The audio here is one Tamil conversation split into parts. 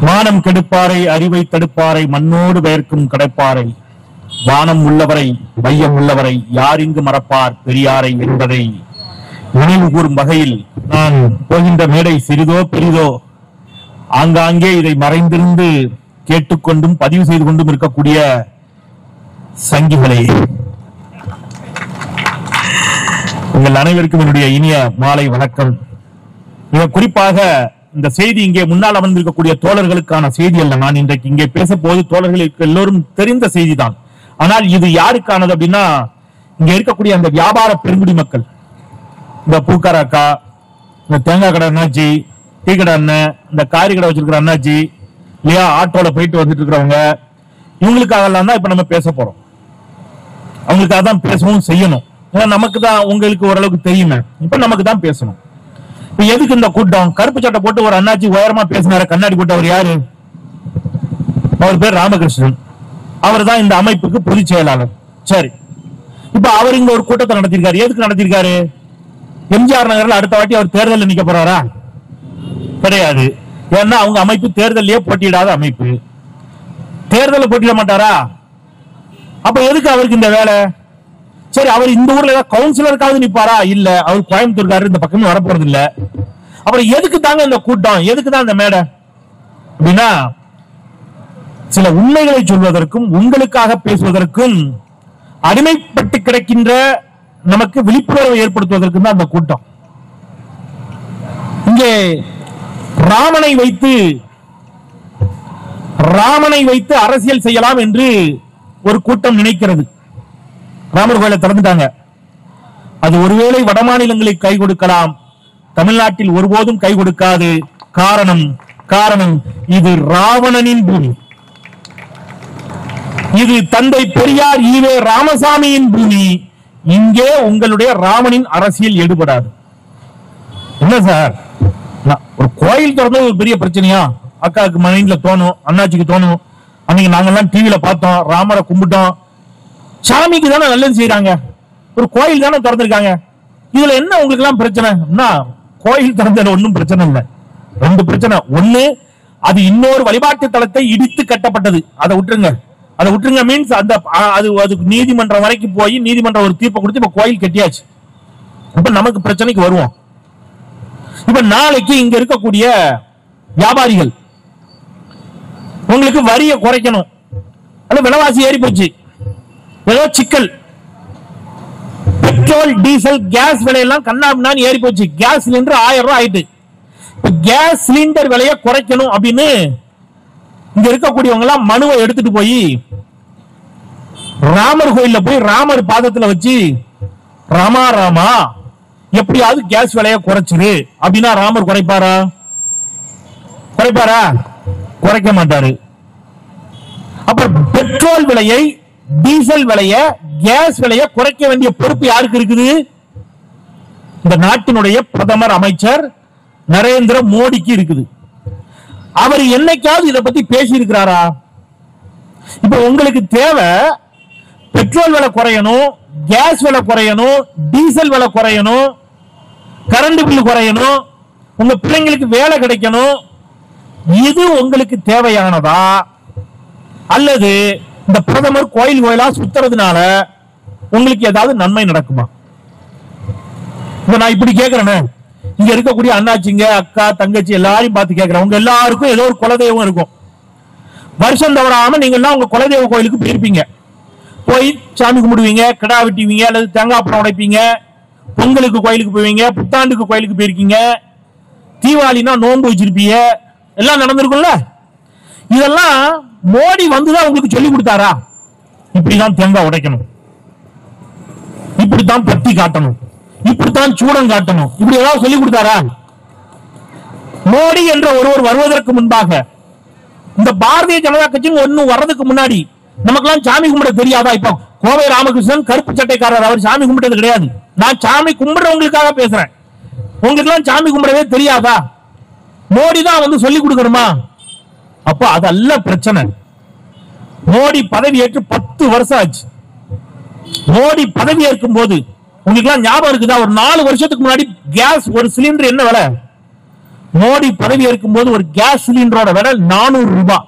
மானம் கெடுப்பாரை அறிவை தடுப்பாரை மண்ணோடு பெயர்க்கும் கிடைப்பாரை வானம் உள்ளவரை வையம் உள்ளவரை யார் இங்கு மறப்பார் பெரியாரை என்பதை நினைவு கூறும் வகையில் நான் போகின்ற மேடை சிறிதோ பெரிதோ ஆங்காங்கே இதை மறைந்திருந்து கேட்டுக்கொண்டும் பதிவு செய்து கொண்டும் இருக்கக்கூடிய சங்கிகளே உங்கள் அனைவருக்கும் என்னுடைய இனிய மாலை வணக்கம் மிக குறிப்பாக இந்த செய்தி இங்கே முன்னால் அமர்ந்திருக்கக்கூடிய தோழர்களுக்கான செய்தி அல்ல நான் இன்றைக்கு இங்கே பேச போது தோழர்களுக்கு எல்லோரும் தெரிந்த செய்திதான் ஆனால் இது யாருக்கானது அப்படின்னா இங்க இருக்கக்கூடிய அந்த வியாபார பெருங்குடி மக்கள் இந்த பூக்கார அக்கா இந்த தேங்காய் கடை அண்ணாச்சி டீ கடை அண்ணன் இந்த காரி கடை வச்சிருக்கிற அண்ணாச்சி இல்லையா ஆட்டோல போயிட்டு வந்துட்டு இருக்கிறவங்க இவங்களுக்காகலாம் தான் இப்ப நம்ம பேச போறோம் அவங்களுக்காக தான் பேசவும் செய்யணும் ஏன்னா நமக்கு தான் உங்களுக்கு ஓரளவுக்கு தெரியுமே இப்ப நமக்கு தான் பேசணும் இப்ப எதுக்கு இந்த கூட்டம் கருப்பு சட்டை போட்டு ஒரு அண்ணாச்சி உயரமா பேசினாரு கண்ணாடி போட்டவர் யாரு அவர் பேர் ராமகிருஷ்ணன் அவர் தான் இந்த அமைப்புக்கு பொதுச் செயலாளர் சரி இப்ப அவர் இங்க ஒரு கூட்டத்தை நடத்திருக்காரு எதுக்கு நடத்திருக்காரு எம்ஜிஆர் நகர்ல அடுத்த வாட்டி அவர் தேர்தலில் நிக்க போறாரா கிடையாது ஏன்னா அவங்க அமைப்பு தேர்தலையே போட்டியிடாத அமைப்பு தேர்தலில் போட்டியிட மாட்டாரா அப்ப எதுக்கு அவருக்கு இந்த வேலை சரி அவர் இந்த ஊர்ல ஏதாவது கவுன்சிலருக்காவது நிப்பாரா இல்ல அவர் கோயம்புத்தூர்காரர் இந்த பக்கமே வரப்போறது இல்ல அப்புறம் எதுக்கு தாங்க இந்த கூட்டம் எதுக்கு தான் இந்த மேடை அப்படின்னா சில உண்மைகளை சொல்வதற்கும் உங்களுக்காக பேசுவதற்கும் அடிமைப்பட்டு கிடக்கின்ற நமக்கு விழிப்புணர்வை ஏற்படுத்துவதற்கும் தான் அந்த கூட்டம் இங்கே ராமனை வைத்து ராமனை வைத்து அரசியல் செய்யலாம் என்று ஒரு கூட்டம் நினைக்கிறது ராமர் கோயிலை திறந்துட்டாங்க அது ஒருவேளை வட மாநிலங்களுக்கு கை கொடுக்கலாம் தமிழ்நாட்டில் ஒருபோதும் கை கொடுக்காது காரணம் காரணம் இது ராவணனின் பூமி இது தந்தை பெரியார் ஈவே ராமசாமியின் பூமி இங்கே உங்களுடைய ராமனின் அரசியல் எடுபடாது என்ன சார் நான் ஒரு கோயில் திறந்தது ஒரு பெரிய பிரச்சனையா அக்காவுக்கு மைண்ட்ல தோணும் அண்ணாச்சிக்கு தோணும் அன்னைக்கு நாங்கெல்லாம் டிவில பார்த்தோம் ராமரை கும்பிட்டோம் சாமிக்கு தானே நல்லது செய்யறாங்க ஒரு கோயில் தானே திறந்திருக்காங்க இதுல என்ன உங்களுக்கு எல்லாம் பிரச்சனை என்ன கோயில் திறந்ததுல ஒண்ணும் பிரச்சனை இல்ல ரெண்டு பிரச்சனை ஒண்ணு அது இன்னொரு வழிபாட்டு தலத்தை இடித்து கட்டப்பட்டது அதை விட்டுருங்க அதை விட்டுருங்க மீன்ஸ் அந்த அ- அது அதுக்கு நீதிமன்றம் வரைக்கும் போய் நீதிமன்றம் ஒரு தீர்ப்பை கொடுத்து இப்ப கோயில் கட்டியாச்சு இப்ப நமக்கு பிரச்சனைக்கு வருவோம் இப்ப நாளைக்கு இங்க இருக்கக்கூடிய வியாபாரிகள் உங்களுக்கு வரியை குறைக்கணும் அல்ல விலைவாசி ஏறி போச்சு ஏதோ சிக்கல் பெட்ரோல் டீசல் கேஸ் விலையெல்லாம் கண்ணாபின்னான்னு ஏறி போச்சு கேஸ் சிலிண்டர் ஆயிரம் ரூபாய் ஆயிட்டு இப்ப கேஸ் சிலிண்டர் விலையை குறைக்கணும் அப்படின்னு இங்க இருக்கக்கூடியவங்க எல்லாம் மனுவை எடுத்துட்டு போய் ராமர் கோயில்ல போய் ராமர் பாதத்துல வச்சு ராமா ராமா எப்படியாவது கேஸ் விலையை குறைச்சிரு அப்படின்னா ராமர் குறைப்பாரா குறைப்பாரா குறைக்க மாட்டாரு அப்ப பெட்ரோல் விலையை டீசல் விலைய கேஸ் விலைய குறைக்க வேண்டிய பொறுப்பு யாருக்கு இருக்குது இந்த நாட்டினுடைய பிரதமர் அமைச்சர் நரேந்திர மோடிக்கு இருக்குது அவர் என்னைக்காவது இதை பத்தி பேசி இருக்கிறாரா இப்ப உங்களுக்கு தேவை பெட்ரோல் விலை குறையணும் கேஸ் விலை குறையணும் டீசல் விலை குறையணும் கரண்ட் பில் குறையணும் உங்க பிள்ளைங்களுக்கு வேலை கிடைக்கணும் இது உங்களுக்கு தேவையானதா அல்லது இந்த பிரதமர் கோயில் கோயிலா சுத்துறதுனால உங்களுக்கு ஏதாவது நன்மை நடக்குமா இப்ப நான் இப்படி கேக்குறேனே இங்க இருக்கக்கூடிய அண்ணாச்சிங்க அக்கா தங்கச்சி எல்லாரையும் பார்த்து கேக்குறேன் உங்க எல்லாருக்கும் ஏதோ ஒரு குலதெய்வம் இருக்கும் வருஷம் தவறாம நீங்க எல்லாம் உங்க குலதெய்வ கோயிலுக்கு போயிருப்பீங்க போய் சாமி கும்பிடுவீங்க கிடா வெட்டுவீங்க அல்லது தேங்காய் பழம் உடைப்பீங்க பொங்கலுக்கு கோயிலுக்கு போவீங்க புத்தாண்டுக்கு கோயிலுக்கு போயிருக்கீங்க தீபாவளினா நோன்பு வச்சிருப்பீங்க எல்லாம் நடந்திருக்கும்ல இதெல்லாம் மோடி வந்துதான் உங்களுக்கு சொல்லி கொடுத்தாரா இப்படிதான் தேங்காய் உடைக்கணும் இப்படித்தான் பத்தி காட்டணும் இப்படித்தான் சூடம் காட்டணும் இப்படி ஏதாவது சொல்லி கொடுத்தாரா மோடி என்ற ஒருவர் வருவதற்கு முன்பாக இந்த பாரதிய ஜனதா கட்சின்னு ஒண்ணு வர்றதுக்கு முன்னாடி நமக்கெல்லாம் சாமி கும்பிட தெரியாதா இப்ப கோவை ராமகிருஷ்ணன் கருப்பு சட்டைக்காரர் அவர் சாமி கும்பிட்டது கிடையாது நான் சாமி கும்பிடுறவங்களுக்காக பேசுறேன் உங்களுக்கு எல்லாம் சாமி கும்பிடவே தெரியாதா மோடி தான் வந்து சொல்லி கொடுக்கணுமா அப்ப அதல்ல பிரச்சனை மோடி பதவி ஏற்று பத்து வருஷம் ஆச்சு மோடி பதவி ஏற்கும் போது உங்களுக்கு எல்லாம் ஞாபகம் இருக்குதா ஒரு நாலு வருஷத்துக்கு முன்னாடி கேஸ் ஒரு சிலிண்டர் என்ன விலை மோடி பதவி ஏற்கும் போது ஒரு கேஸ் சிலிண்டரோட விலை நானூறு ரூபாய்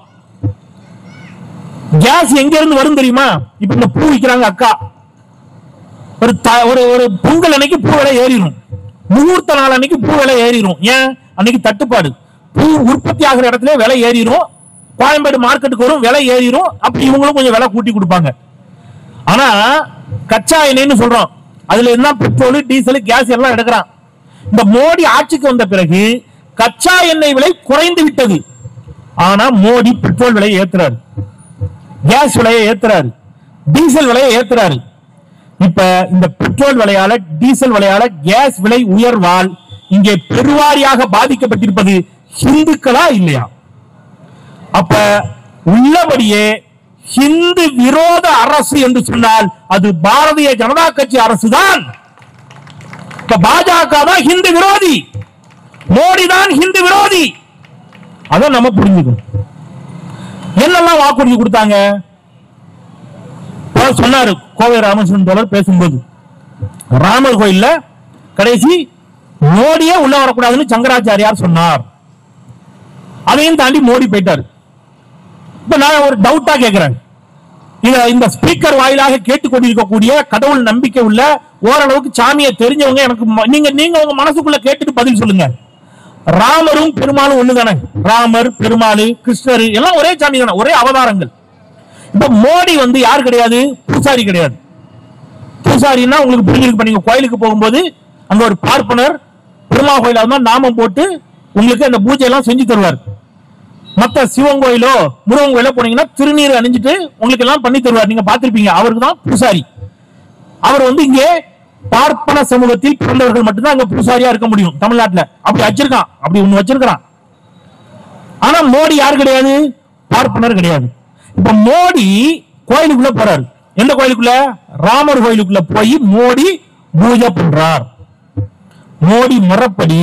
கேஸ் எங்க இருந்து வரும் தெரியுமா இப்ப இந்த பூ விக்கிறாங்க அக்கா ஒரு த- ஒரு ஒரு பொங்கல் அன்னைக்கு பூ விலை ஏறிடும் முகூர்த்த நாள் அன்னைக்கு பூ விலை ஏறிடும் ஏன் அன்னைக்கு தட்டுப்பாடு பூ உற்பத்தி ஆகிற இடத்துல விலை ஏறிடும் கோயம்பேடு மார்க்கெட்டுக்கு வரும் விலை ஏறிடும் அப்ப இவங்களும் கொஞ்சம் விலை கூட்டி கொடுப்பாங்க ஆனா கச்சா எண்ணெய்னு சொல்றோம் அதுல என்ன பெட்ரோல் டீசல் கேஸ் எல்லாம் எடுக்கிறான் இந்த மோடி ஆட்சிக்கு வந்த பிறகு கச்சா எண்ணெய் விலை குறைந்து விட்டது ஆனா மோடி பெட்ரோல் விலையை ஏத்துறாரு கேஸ் விலையை ஏத்துறாரு டீசல் விலையை ஏத்துறாரு இப்ப இந்த பெட்ரோல் விலையால டீசல் விலையால கேஸ் விலை உயர்வால் இங்கே பெருவாரியாக பாதிக்கப்பட்டிருப்பது ஹிந்துக்களா இல்லையா அப்ப உள்ளபடியே ஹிந்து விரோத அரசு என்று சொன்னால் அது பாரதிய ஜனதா கட்சி அரசு தான் இப்ப பாஜக தான் ஹிந்து விரோதி மோடி தான் ஹிந்து விரோதி அதை நம்ம புரிஞ்சுக்கணும் என்னெல்லாம் வாக்குறுதி கொடுத்தாங்க அவர் சொன்னாரு கோவை ராமச்சந்திரன் தோழர் பேசும்போது ராமர் கோயில்ல கடைசி மோடியே உள்ள வரக்கூடாதுன்னு சங்கராச்சாரியார் சொன்னார் அதையும் தாண்டி மோடி போயிட்டாரு இப்ப நான் ஒரு டவுட்டா கேட்கிறேன் இத இந்த ஸ்பீக்கர் வாயிலாக கேட்டுக்கொண்டிருக்கக்கூடிய கடவுள் நம்பிக்கை உள்ள ஓரளவுக்கு சாமியை தெரிஞ்சவங்க எனக்கு ம- நீங்க நீங்க உங்க மனசுக்குள்ள கேட்டுட்டு பதில் சொல்லுங்க ராமரும் பெருமாளும் ஒண்ணுதானே ராமர் பெருமாள் கிருஷ்ணர் எல்லாம் ஒரே சாமி தானே ஒரே அவதாரங்கள் இப்ப மோடி வந்து யார் கிடையாது பூசாரி கிடையாது பூசாரின்னா உங்களுக்கு புரிஞ்சிருக்கு இப்ப நீங்க கோயிலுக்கு போகும்போது அங்க ஒரு பார்ப்பனர் பெருமா கோயிலா இருந்தா நாமம் போட்டு உங்களுக்கு அந்த பூஜை எல்லாம் செஞ்சு தருவார் மத்த சிவன் கோயிலோ முருகன் கோயிலோ போனீங்கன்னா திருநீர் அணிஞ்சிட்டு உங்களுக்கு எல்லாம் பண்ணி தருவார் நீங்க பார்த்திருப்பீங்க அவருக்கு தான் பூசாரி அவர் வந்து இங்கே பார்ப்பன சமூகத்தில் பிறந்தவர்கள் மட்டும்தான் அங்க பூசாரியா இருக்க முடியும் தமிழ்நாட்டுல அப்படி வச்சிருக்கான் அப்படி ஒண்ணு வச்சிருக்கான் ஆனா மோடி யார் கிடையாது பார்ப்பனர் கிடையாது இப்ப மோடி கோயிலுக்குள்ள போறாரு எந்த கோயிலுக்குள்ள ராமர் கோயிலுக்குள்ள போய் மோடி பூஜை பண்றார் மோடி முறைப்படி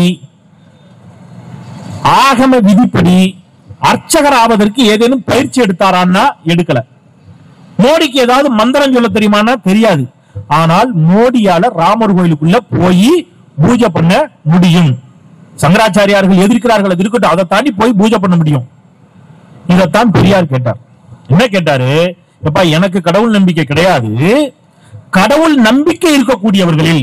ஆகம விதிப்படி அர்ச்சகர் ஆவதற்கு ஏதேனும் பயிற்சி எடுத்தாரான்னா எடுக்கல மோடிக்கு ஏதாவது மந்திரம் சொல்ல தெரியுமான்னா தெரியாது ஆனால் மோடியால ராமர் கோயிலுக்குள்ள போய் பூஜை பண்ண முடியும் சங்கராச்சாரியார்கள் எதிர்க்கிறார்கள் அது இருக்கட்டும் அதை தாண்டி போய் பூஜை பண்ண முடியும் இதைத்தான் பெரியார் கேட்டார் என்ன கேட்டாரு எப்பா எனக்கு கடவுள் நம்பிக்கை கிடையாது கடவுள் நம்பிக்கை இருக்கக்கூடியவர்களில்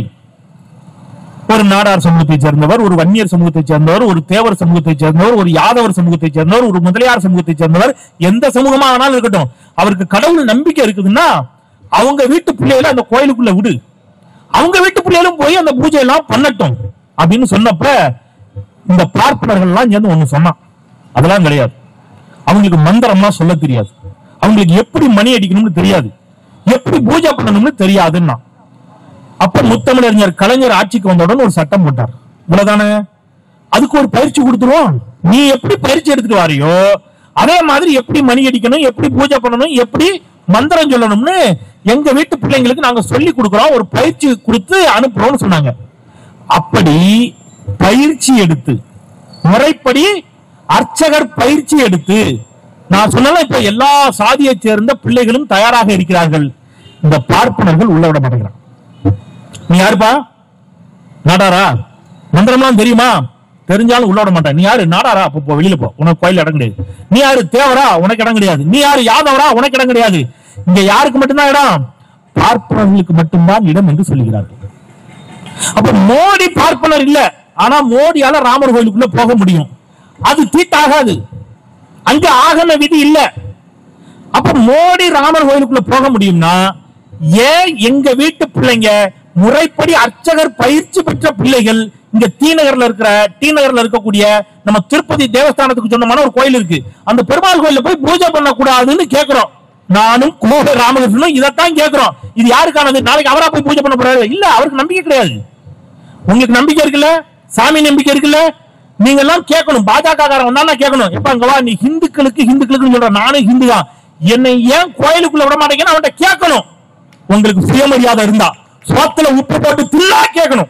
ஒரு நாடார் சமூகத்தை சேர்ந்தவர் ஒரு வன்னியர் சமூகத்தை சேர்ந்தவர் ஒரு தேவர் சமூகத்தை சேர்ந்தவர் ஒரு யாதவர் சமூகத்தை சேர்ந்தவர் ஒரு முதலியார் சமூகத்தை சேர்ந்தவர் எந்த சமூகமா ஆனாலும் இருக்கட்டும் அவருக்கு கடவுள் நம்பிக்கை இருக்குதுன்னா அவங்க வீட்டு பிள்ளைகளை அந்த கோயிலுக்குள்ள விடு அவங்க வீட்டு பிள்ளைகளும் போய் அந்த பூஜை எல்லாம் பண்ணட்டும் அப்படின்னு சொன்னப்ப இந்த பார்ப்பனர்கள் எல்லாம் சேர்ந்து ஒண்ணு சொன்னான் அதெல்லாம் கிடையாது அவங்களுக்கு மந்திரம்லாம் சொல்ல தெரியாது அவங்களுக்கு எப்படி மணி அடிக்கணும்னு தெரியாது எப்படி பூஜை பண்ணணும்னு தெரியாதுன்னா அப்ப முத்தமிழறிஞர் கலைஞர் ஆட்சிக்கு வந்தவுடன் ஒரு சட்டம் போட்டார் இவ்வளவுதானே அதுக்கு ஒரு பயிற்சி கொடுத்துருவோம் நீ எப்படி பயிற்சி எடுத்துட்டு வாரியோ அதே மாதிரி எப்படி மணி அடிக்கணும் எப்படி பூஜை பண்ணணும் எப்படி மந்திரம் சொல்லணும்னு எங்க வீட்டு பிள்ளைங்களுக்கு நாங்க சொல்லி கொடுக்கிறோம் ஒரு பயிற்சி கொடுத்து அனுப்புறோம்னு சொன்னாங்க அப்படி பயிற்சி எடுத்து முறைப்படி அர்ச்சகர் பயிற்சி எடுத்து நான் சொன்னல இப்ப எல்லா சாதியை சேர்ந்த பிள்ளைகளும் தயாராக இருக்கிறார்கள் இந்த பார்ப்பனர்கள் உள்ள விட மாட்டேங்கிறான் நீ யாருப்பா நாடாரா மந்திரம்லாம் தெரியுமா தெரிஞ்சாலும் உள்ள விட மாட்டேன் நீ யாரு நாடாரா அப்போ போ வெளியில போ உனக்கு கோயில் இடம் கிடையாது நீ யாரு தேவரா உனக்கு இடம் கிடையாது நீ யாரு யாதவரா உனக்கு இடம் கிடையாது இங்க யாருக்கு மட்டும்தான் இடம் பார்ப்பனர்களுக்கு மட்டும்தான் இடம் என்று சொல்லுகிறார்கள் அப்ப மோடி பார்ப்பனர் இல்ல ஆனா மோடியால ராமர் கோயிலுக்குள்ள போக முடியும் அது தீட்டாகாது அங்க ஆகம விதி இல்ல அப்ப மோடி ராமர் கோயிலுக்குள்ள போக முடியும்னா ஏன் எங்க வீட்டு பிள்ளைங்க முறைப்படி அர்ச்சகர் பயிற்சி பெற்ற பிள்ளைகள் இங்க டி நகர்ல இருக்கிற டி நகர்ல இருக்கக்கூடிய நம்ம திருப்பதி தேவஸ்தானத்துக்கு சொந்தமான ஒரு கோயில் இருக்கு அந்த பெருமாள் கோயில்ல போய் பூஜை பண்ண கூடாதுன்னு கேக்குறோம் நானும் கோவை ராமகிருஷ்ணனும் இதைத்தான் கேக்குறோம் இது யாருக்கானது நாளைக்கு அவரா போய் பூஜை பண்ண போறாரு இல்ல அவருக்கு நம்பிக்கை கிடையாது உங்களுக்கு நம்பிக்கை இருக்குல்ல சாமி நம்பிக்கை இருக்குல்ல நீங்க எல்லாம் கேட்கணும் பாஜக காரன் வந்தா நான் கேட்கணும் எப்ப அங்க வா நீ ஹிந்துக்களுக்கு ஹிந்துக்களுக்கு சொல்ற நானும் ஹிந்து தான் என்னை ஏன் கோயிலுக்குள்ள விட மாட்டேங்கன்னு அவன்கிட்ட கேட்கணும் உங்களுக்கு சுயமரியாதை இருந்தா சோத்துல உப்பு போட்டு தில்லா கேட்கணும்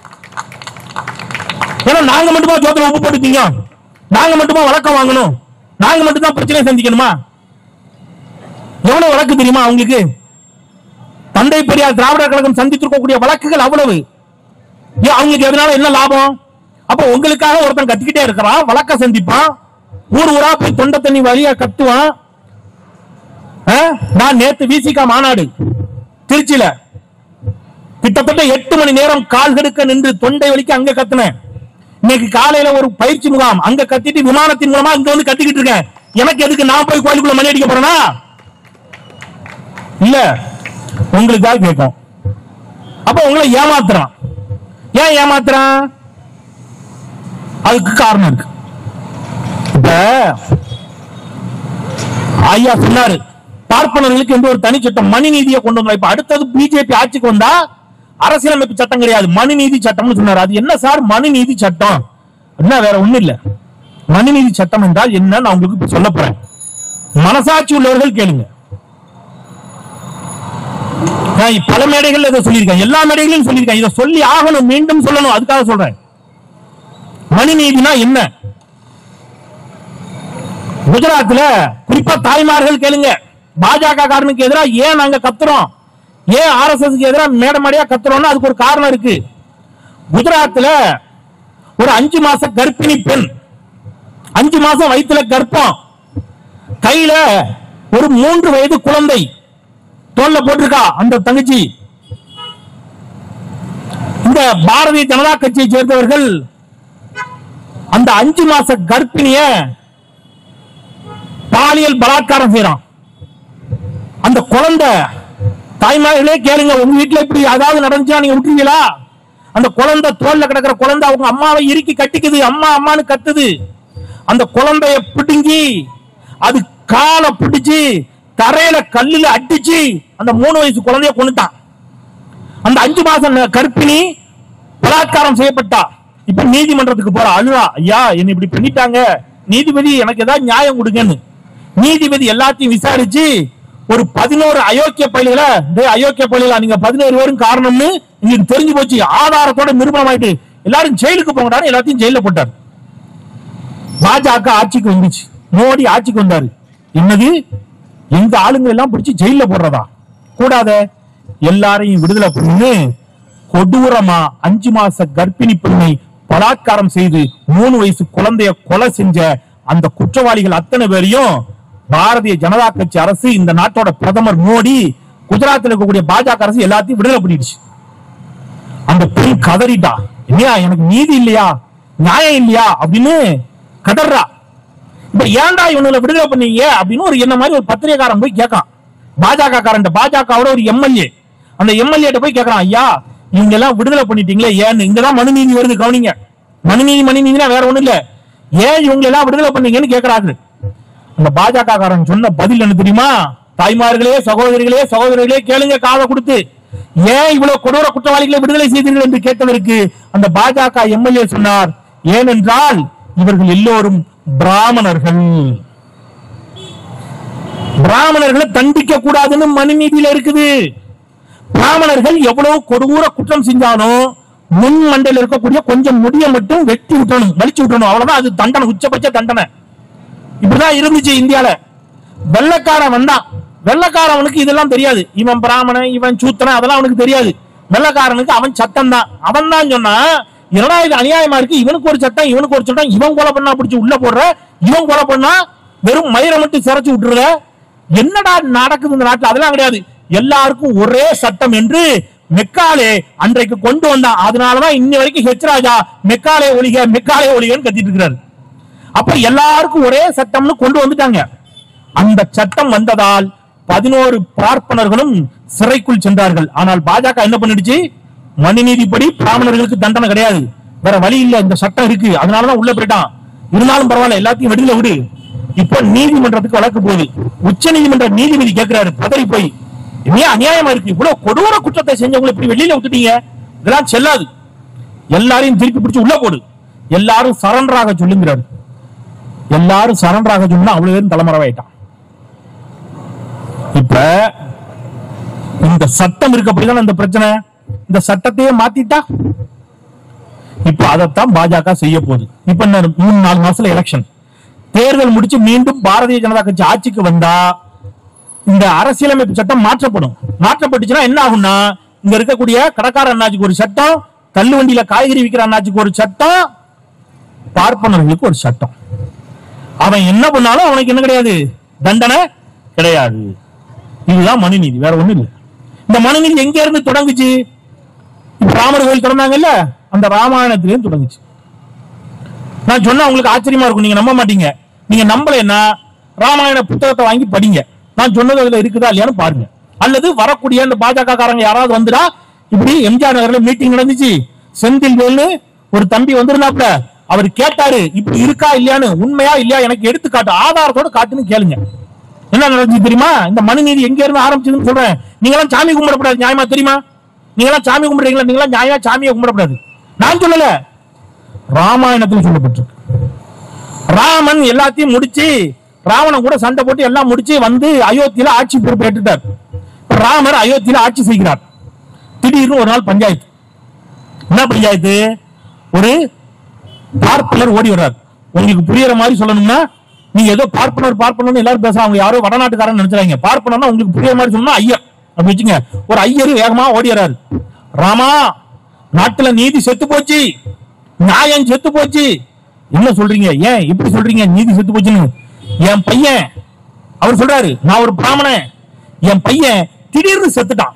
ஏன்னா நாங்க மட்டுமா சோத்துல உப்பு போட்டு திங்க நாங்க மட்டுமா வழக்கம் வாங்கணும் நாங்க மட்டும் தான் பிரச்சனை சந்திக்கணுமா எவ்வளவு வழக்கு தெரியுமா அவங்களுக்கு தந்தை பெரியார் திராவிடர் கழகம் சந்தித்திருக்கக்கூடிய வழக்குகள் அவ்வளவு ஏன் அவங்களுக்கு எதனால என்ன லாபம் அப்ப உங்களுக்காக ஒருத்தன் கத்திக்கிட்டே இருக்கிறான் வழக்க சந்திப்பான் ஊர் ஊரா போய் தொண்டை தண்ணி வழியா கத்துவான் ஆ? நான் நேத்து விசிகா மாநாடு திருச்சியில கிட்டத்தட்ட எட்டு மணி நேரம் கால் கெடுக்க நின்று தொண்டை வலிக்கு அங்க கத்துனேன் இன்னைக்கு காலையில ஒரு பயிற்சி முகாம் அங்க கத்திட்டு விமானத்தின் மூலமா இங்க வந்து கத்திக்கிட்டு இருக்கேன் எனக்கு எதுக்கு நான் போய் கோயிலுக்குள்ள மணி அடிக்க போறேனா இல்ல உங்களுக்காக கேட்கும் அப்ப உங்களை ஏமாத்துறான் ஏன் ஏமாத்துறான் அதுக்கு காரணம் இருக்கு இப்ப ஐயா சொன்னாரு பார்ப்பனர்களுக்கு எந்த ஒரு தனி சட்டம் மணி நீதியை கொண்டு வந்தோம் இப்ப அடுத்தது பிஜேபி ஆட்சிக்கு வந்தா அரசியலமைப்பு சட்டம் கிடையாது மனு நீதி சட்டம்னு சொன்னாரு அது என்ன சார் மனு நீதி சட்டம் என்ன வேற ஒண்ணு இல்ல மனு நீதி சட்டம் என்றால் என்ன நான் உங்களுக்கு இப்ப சொல்ல போறேன் மனசாட்சி உள்ளவர்கள் கேளுங்க நான் பல மேடைகள்ல இதை சொல்லியிருக்கேன் எல்லா மேடைகளையும் சொல்லியிருக்கேன் இதை சொல்லி ஆகணும் மீண்டும் சொல்லணும் அதுக்காக சொல்றேன் மனு நீதினா என்ன குஜராத்ல குறிப்பா தாய்மார்கள் கேளுங்க பாஜக காரனுக்கு எதிராக ஏன் நாங்க கத்துறோம் ஏன் ஆர்எஸ்எஸ் எதிராக மேட மேடையா கத்துறோம்னா அதுக்கு ஒரு காரணம் இருக்கு குஜராத்ல ஒரு அஞ்சு மாச கர்ப்பிணி பெண் அஞ்சு மாசம் வயித்துல கர்ப்பம் கையில ஒரு மூன்று வயது குழந்தை தோல்ல போட்டிருக்கா அந்த தங்கச்சி இந்த பாரதிய ஜனதா கட்சியை சேர்ந்தவர்கள் அந்த அஞ்சு மாச கர்ப்பிணிய பாலியல் பலாத்காரம் செய்யறான் அந்த குழந்தை தாய்மார்களே கேளுங்க உங்க வீட்டுல இப்படி அதாவது நடந்துச்சா நீங்க விட்டுருவீங்களா அந்த குழந்தை தோல்ல கிடக்கிற குழந்தை அவங்க அம்மாவை இறுக்கி கட்டிக்குது அம்மா அம்மான்னு கத்துது அந்த குழந்தைய பிடுங்கி அது காலை பிடிச்சு தரையில கல்லுல அடிச்சு அந்த மூணு வயசு குழந்தைய கொண்டுட்டான் அந்த அஞ்சு மாசம் ந- கர்ப்பிணி பலாத்காரம் செய்யப்பட்டா இப்ப நீதிமன்றத்துக்கு போற அழுவா ஐயா என்ன இப்படி பண்ணிட்டாங்க நீதிபதி எனக்கு ஏதாவது நியாயம் கொடுங்கன்னு நீதிபதி எல்லாத்தையும் விசாரிச்சு ஒரு பதினோரு அயோக்கிய பள்ளிகளை டேய் அயோக்கிய பள்ளிகளா நீங்க பதினோரு பேரும் காரணம்னு உங்களுக்கு தெரிஞ்சு போச்சு ஆதாரத்தோட நிரூபணம் ஆயிட்டு எல்லாரும் ஜெயிலுக்கு போங்கடான்னு எல்லாத்தையும் ஜெயில போட்டார் பாஜக ஆட்சிக்கு வந்துச்சு மோடி ஆட்சிக்கு வந்தாரு என்னது எங்க ஆளுங்க எல்லாம் பிடிச்சு ஜெயில போடுறதா கூடாத எல்லாரையும் விடுதலை பண்ணி கொடூரமா அஞ்சு மாச கர்ப்பிணி பெண்ணை பலாத்காரம் செய்து மூணு வயசு குழந்தைய கொலை செஞ்ச அந்த குற்றவாளிகள் அத்தனை பேரையும் பாரதிய ஜனதா கட்சி அரசு இந்த நாட்டோட பிரதமர் மோடி குஜராத்தில் இருக்கக்கூடிய பாஜக அரசு எல்லாத்தையும் விடுதலை பண்ணிடுச்சு அந்த பெண் கதறிட்டா இல்லையா எனக்கு நீதி இல்லையா நியாயம் இல்லையா அப்படின்னு கதறா இப்ப ஏன்டா இவனுல விடுதலை பண்ணீங்க அப்படின்னு ஒரு என்ன மாதிரி ஒரு பத்திரிகைக்காரன் போய் கேட்கான் பாஜக காரன் பாஜகவோட ஒரு எம்எல்ஏ அந்த எம்எல்ஏ போய் கேட்கறான் ஐயா இவங்க எல்லாம் விடுதலை பண்ணிட்டீங்களே ஏன்னு இங்கதான் மனு நீதி வருது கவனிங்க மனு நீதி மனு நீதினா வேற ஒண்ணும் இல்ல ஏன் இவங்க எல்லாம் விடுதலை பண்ணீங்கன்னு கேக்குறாங்க அந்த பாஜக காரன் சொன்ன பதில் என்ன தெரியுமா தாய்மார்களே சகோதரிகளே சகோதரிகளே கேளுங்க காதை கொடுத்து ஏன் இவ்வளவு கொடூர குற்றவாளிகளை விடுதலை செய்தீர்கள் என்று கேட்டதற்கு அந்த பாஜக எம்எல்ஏ சொன்னார் ஏனென்றால் இவர்கள் எல்லோரும் பிராமணர்கள் பிராமணர்களை தண்டிக்க கூடாதுன்னு மனு நீதியில இருக்குது பிராமணர்கள் எவ்வளவு கொடூர குற்றம் செஞ்சாலும் முன் மண்டையில இருக்கக்கூடிய கொஞ்சம் முடிய மட்டும் வெட்டி விட்டணும் வலிச்சு விட்டணும் அவ்வளவுதான் அது தண்டனை உச்சபட்ச தண்டனை இப்படிதான் இருந்துச்சு இந்தியால வெள்ளக்காரன் வந்தான் வெள்ளக்காரவனுக்கு இதெல்லாம் தெரியாது இவன் பிராமணன் இவன் சூத்திரன் அதெல்லாம் அவனுக்கு தெரியாது வெள்ளக்காரனுக்கு அவன் சட்டம் தான் அவன் தான் சொன்னா என்னடா இது அநியாயமா இருக்கு இவனுக்கு ஒரு சட்டம் இவனுக்கு ஒரு சட்டம் இவன் கொலை பண்ணா பிடிச்சு உள்ள போடுற இவன் கொலை பண்ணா வெறும் மயிரை மட்டும் சிரைச்சு விட்டுருல என்னடா நடக்குது இந்த நாட்டுல அதெல்லாம் கிடையாது எல்லாருக்கும் ஒரே சட்டம் என்று மெக்காலே அன்றைக்கு கொண்டு வந்தான் அதனாலதான் இன்னி வரைக்கும் ஹெச் ராஜா மெக்காலே ஒழிக மெக்காலே ஒழிகன்னு கத்திட்டு இருக்கிறாரு அப்ப எல்லாருக்கும் ஒரே சட்டம்னு கொண்டு வந்துட்டாங்க அந்த சட்டம் வந்ததால் பதினோரு பார்ப்பனர்களும் சிறைக்குள் சென்றார்கள் ஆனால் பாஜக என்ன பண்ணிடுச்சு மனுநீதிப்படி பிராமணர்களுக்கு தண்டனை கிடையாது வேற வழி இல்ல இந்த சட்டம் இருக்கு அதனாலதான் உள்ள போயிட்டான் இருந்தாலும் பரவாயில்ல எல்லாத்தையும் வெளியில விடு இப்போ நீதிமன்றத்துக்கு வழக்கு போகுது உச்ச நீதிமன்ற நீதிபதி கேட்கிறாரு பதறி போய் என்ன அநியாயமா இருக்கு இவ்வளவு கொடூர குற்றத்தை செஞ்சவங்களை இப்படி வெளியில விட்டுட்டீங்க இதெல்லாம் செல்லாது எல்லாரையும் திருப்பி பிடிச்சு உள்ள போடு எல்லாரும் சரண்டராக சொல்லுங்கிறாரு எல்லாரும் சரண்டராக சொன்னா அவ்வளவு பேரும் தலைமறைவாயிட்டான் இப்ப இந்த சட்டம் இருக்கப்படிதான் இந்த பிரச்சனை இந்த சட்டத்தையே மாத்திட்டா இப்ப அதைத்தான் பாஜக செய்ய போகுது இப்ப என்ன மூணு நாலு மாசத்துல எலெக்ஷன் தேர்தல் முடிச்சு மீண்டும் பாரதிய ஜனதா கட்சி ஆட்சிக்கு வந்தா இந்த அரசியலமைப்பு சட்டம் மாற்றப்படும் மாற்றப்பட்டுச்சுன்னா என்ன ஆகும்னா இங்க இருக்கக்கூடிய கடைக்கார அண்ணாச்சிக்கு ஒரு சட்டம் தள்ளுவண்டியில காய்கறி விற்கிற அண்ணாச்சிக்கு ஒரு சட்டம் பார்ப்பனர்களுக்கு ஒரு சட்டம் அவன் என்ன பண்ணாலும் அவனுக்கு என்ன கிடையாது தண்டனை கிடையாது இதுதான் மனுநீதி வேற ஒண்ணும் இல்லை இந்த மனுநீதி எங்க இருந்து தொடங்குச்சு இப்ப ராமர் கோயில் திறந்தாங்கல்ல அந்த ராமாயணத்திலேயும் தொடங்குச்சு நான் சொன்னா உங்களுக்கு ஆச்சரியமா இருக்கும் நீங்க நம்ப மாட்டீங்க நீங்க நம்பலைன்னா ராமாயண புத்தகத்தை வாங்கி படிங்க நான் சொன்னது அதுல இருக்குதா இல்லையான்னு பாருங்க அல்லது வரக்கூடிய அந்த பாஜக காரங்க யாராவது வந்துடா இப்படி எம்ஜிஆர் நகர்ல மீட்டிங் நடந்துச்சு செந்தில் வேலு ஒரு தம்பி வந்திருந்தாப்ல அவர் கேட்டாரு இப்படி இருக்கா இல்லையான்னு உண்மையா இல்லையா எனக்கு எடுத்துக்காட்டு ஆதாரத்தோட காட்டுன்னு கேளுங்க என்ன நடந்துச்சு தெரியுமா இந்த மனுநீதி எங்க இருந்து ஆரம்பிச்சதுன்னு சொல்றேன் நீங்களாம் சாமி கும்பிடக்கூடாது நியாயமா தெரியுமா நீங்களாம் சாமி கும்பிடுறீங்களா நீங்களாம் நியாயமா சாமியை கும்பிடக்கூடாது நான் சொல்லல ராமாயணத்தில் சொல்லப்பட்டிருக்கு ராமன் எல்லாத்தையும் முடிச்சு ராவணன் கூட சண்டை போட்டு எல்லாம் முடிச்சு வந்து அயோத்தியில ஆட்சி பொறுப்பு ஏற்றுட்டார் இப்ப ராமர் அயோத்தியில ஆட்சி செய்கிறார் திடீர்னு ஒரு நாள் பஞ்சாயத்து என்ன பஞ்சாயத்து ஒரு பார்ப்பனர் ஓடி வர்றார் உங்களுக்கு புரியுற மாதிரி சொல்லணும்னா நீங்க ஏதோ பார்ப்பனர் பார்ப்பனர் எல்லாரும் பேசுறாங்க அவங்க யாரோ வடநாட்டுக்காரன் நினைச்சாங்க பார்ப்பனர்னா உங்களுக்கு புரியுற மாதிரி சொல்லணும்னா ஐயர் அப்படி வச்சுங்க ஒரு ஐயர் வேகமா ஓடி வர்றாரு ராமா நாட்டுல நீதி செத்து போச்சு நியாயம் செத்து போச்சு என்ன சொல்றீங்க ஏன் இப்படி சொல்றீங்க நீதி செத்து போச்சுன்னு என் பையன் அவர் சொல்றாரு நான் ஒரு பிராமணன் என் பையன் திடீர்னு செத்துட்டான்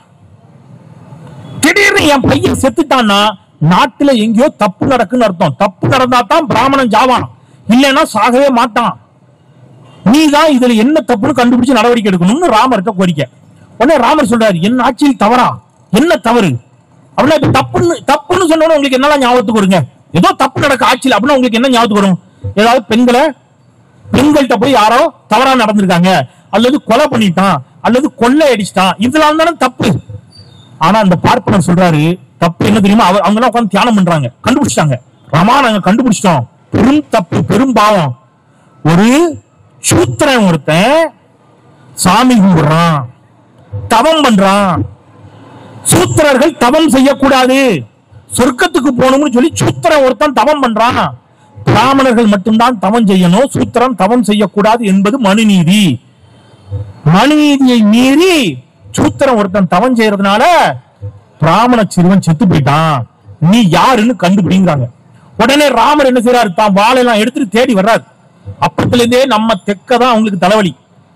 திடீர்னு என் பையன் செத்துட்டான்னா நாட்டுல எங்கேயோ தப்பு நடக்குன்னு அர்த்தம் தப்பு நடந்தா தான் பிராமணன் ஜாவான் இல்லைன்னா சாகவே மாட்டான் நீ தான் இதுல என்ன தப்புன்னு கண்டுபிடிச்சு நடவடிக்கை எடுக்கணும்னு ராமர்கிட்ட கோரிக்கை உடனே ராமர் சொல்றாரு என் ஆட்சியில் தவறா என்ன தவறு அப்படின்னா இப்ப தப்புன்னு தப்புன்னு சொன்ன உடனே உங்களுக்கு என்னெல்லாம் ஞாபகத்துக்கு வருங்க ஏதோ தப்பு நடக்க ஆட்சியில் அப்படின்னா உங்களுக்கு என்ன ஞாபகத்துக்கு வரும் ஏதாவது பெண்களை பெண்கள்கிட்ட போய் யாரோ தவறா நடந்திருக்காங்க அல்லது கொலை பண்ணிட்டான் அல்லது கொள்ளை அடிச்சிட்டான் இதெல்லாம் தானே தப்பு ஆனா அந்த பார்ப்பனர் சொல்றாரு தப்பு என்ன தெரியுமா அவர் அவங்க எல்லாம் உட்கார்ந்து தியானம் பண்றாங்க கண்டுபிடிச்சிட்டாங்க ராமா நாங்க கண்டுபிடிச்சிட்டோம் பெரும் தப்பு பெரும் பாவம் ஒரு சூத்திரன் ஒருத்தன் சாமி கும்பிடுறான் தவம் பண்றான் சூத்திரர்கள் தவம் செய்யக்கூடாது சொர்க்கத்துக்கு போகணும்னு சொல்லி சூத்திரன் ஒருத்தன் தவம் பண்றான் பிராமணர்கள் மட்டும்தான் தவம் செய்யணும் சூத்திரன் தவம் செய்யக்கூடாது என்பது மனுநீதி மனுநீதியை மீறி சூத்திரன் ஒருத்தன் தவம் செய்யறதுனால பிராமண சிறுவன் செத்து போயிட்டான் நீ யாருன்னு கண்டுபிடிங்கிறாங்க உடனே ராமர் என்ன செய்யறாரு தான் வாளெல்லாம் எடுத்துட்டு தேடி வர்றாரு அப்பத்துல இருந்தே நம்ம தெக்க தான் அவங்களுக்கு தலைவலி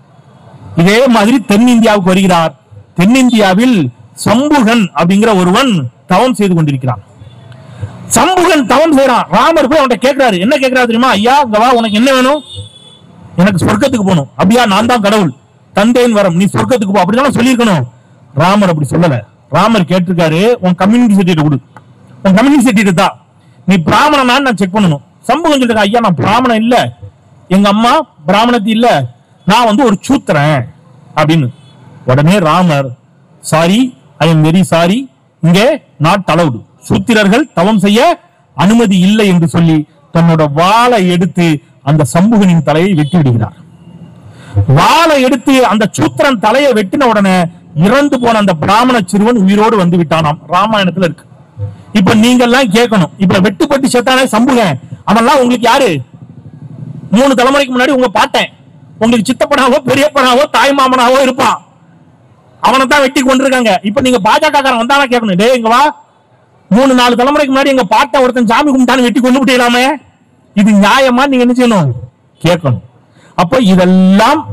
இதே மாதிரி தென்னிந்தியாவுக்கு வருகிறார் தென்னிந்தியாவில் சம்புகன் அப்படிங்கிற ஒருவன் தவம் செய்து கொண்டிருக்கிறான் சம்புகன் தவம் செய்யறான் ராமர் போய் அவன்கிட்ட கேட்கிறாரு என்ன கேட்கிறாரு தெரியுமா ஐயா இங்க வா உனக்கு என்ன வேணும் எனக்கு சொர்க்கத்துக்கு போகணும் அப்படியா நான் தான் கடவுள் தந்தேன் வரம் நீ சொர்க்கத்துக்கு போ அப்படிதானே சொல்லியிருக்கணும் ராமர் அப்படி சொல்லல ராமர் கேட்டிருக்காரு உன் கம்யூனிட்டி சர்டிஃபிகேட் கொடு உன் கம்யூனிட்டி சர்டிஃபிகேட் தான் நீ பிராமணனான்னு நான் செக் பண்ணணும் சம்பவம் சொல்லிருக்க ஐயா நான் பிராமணன் இல்ல எங்க அம்மா பிராமணத்தி இல்ல நான் வந்து ஒரு சூத்திரன் அப்படின்னு உடனே Ramar sorry I am very sorry இங்கே நாட் அலவுடு சூத்திரர்கள் தவம் செய்ய அனுமதி இல்லை என்று சொல்லி தன்னோட வாளை எடுத்து அந்த சம்புகனின் தலையை வெட்டி விடுகிறார் வாளை எடுத்து அந்த சூத்திரன் தலையை வெட்டின உடனே இறந்து போன அந்த பிராமண சிறுவன் உயிரோடு வந்து விட்டானாம் ராமாயணத்துல இருக்கு இப்ப நீங்க எல்லாம் கேட்கணும் இப்ப வெட்டுப்பட்டு செத்தானே சம்புகன் அவன்லாம் உங்களுக்கு யாரு மூணு தலைமுறைக்கு முன்னாடி உங்க பாட்டேன் உங்களுக்கு சித்தப்பனாவோ பெரியப்பனாவோ தாய் மாமனாவோ இருப்பான் அவனை தான் வெட்டி கொண்டிருக்காங்க இப்ப நீங்க பாஜக காரன் வந்தானா கேட்கணும் டேய் இங்க வா மூணு நாலு தலைமுறைக்கு முன்னாடி எங்க பாட்டை ஒருத்தன் சாமி கும்பிட்டான்னு வெட்டி கொண்டு விட்டீங்களாமே இது நியாயமா நீங்க என்ன செய்யணும் கேட்கணும் அப்ப இதெல்லாம்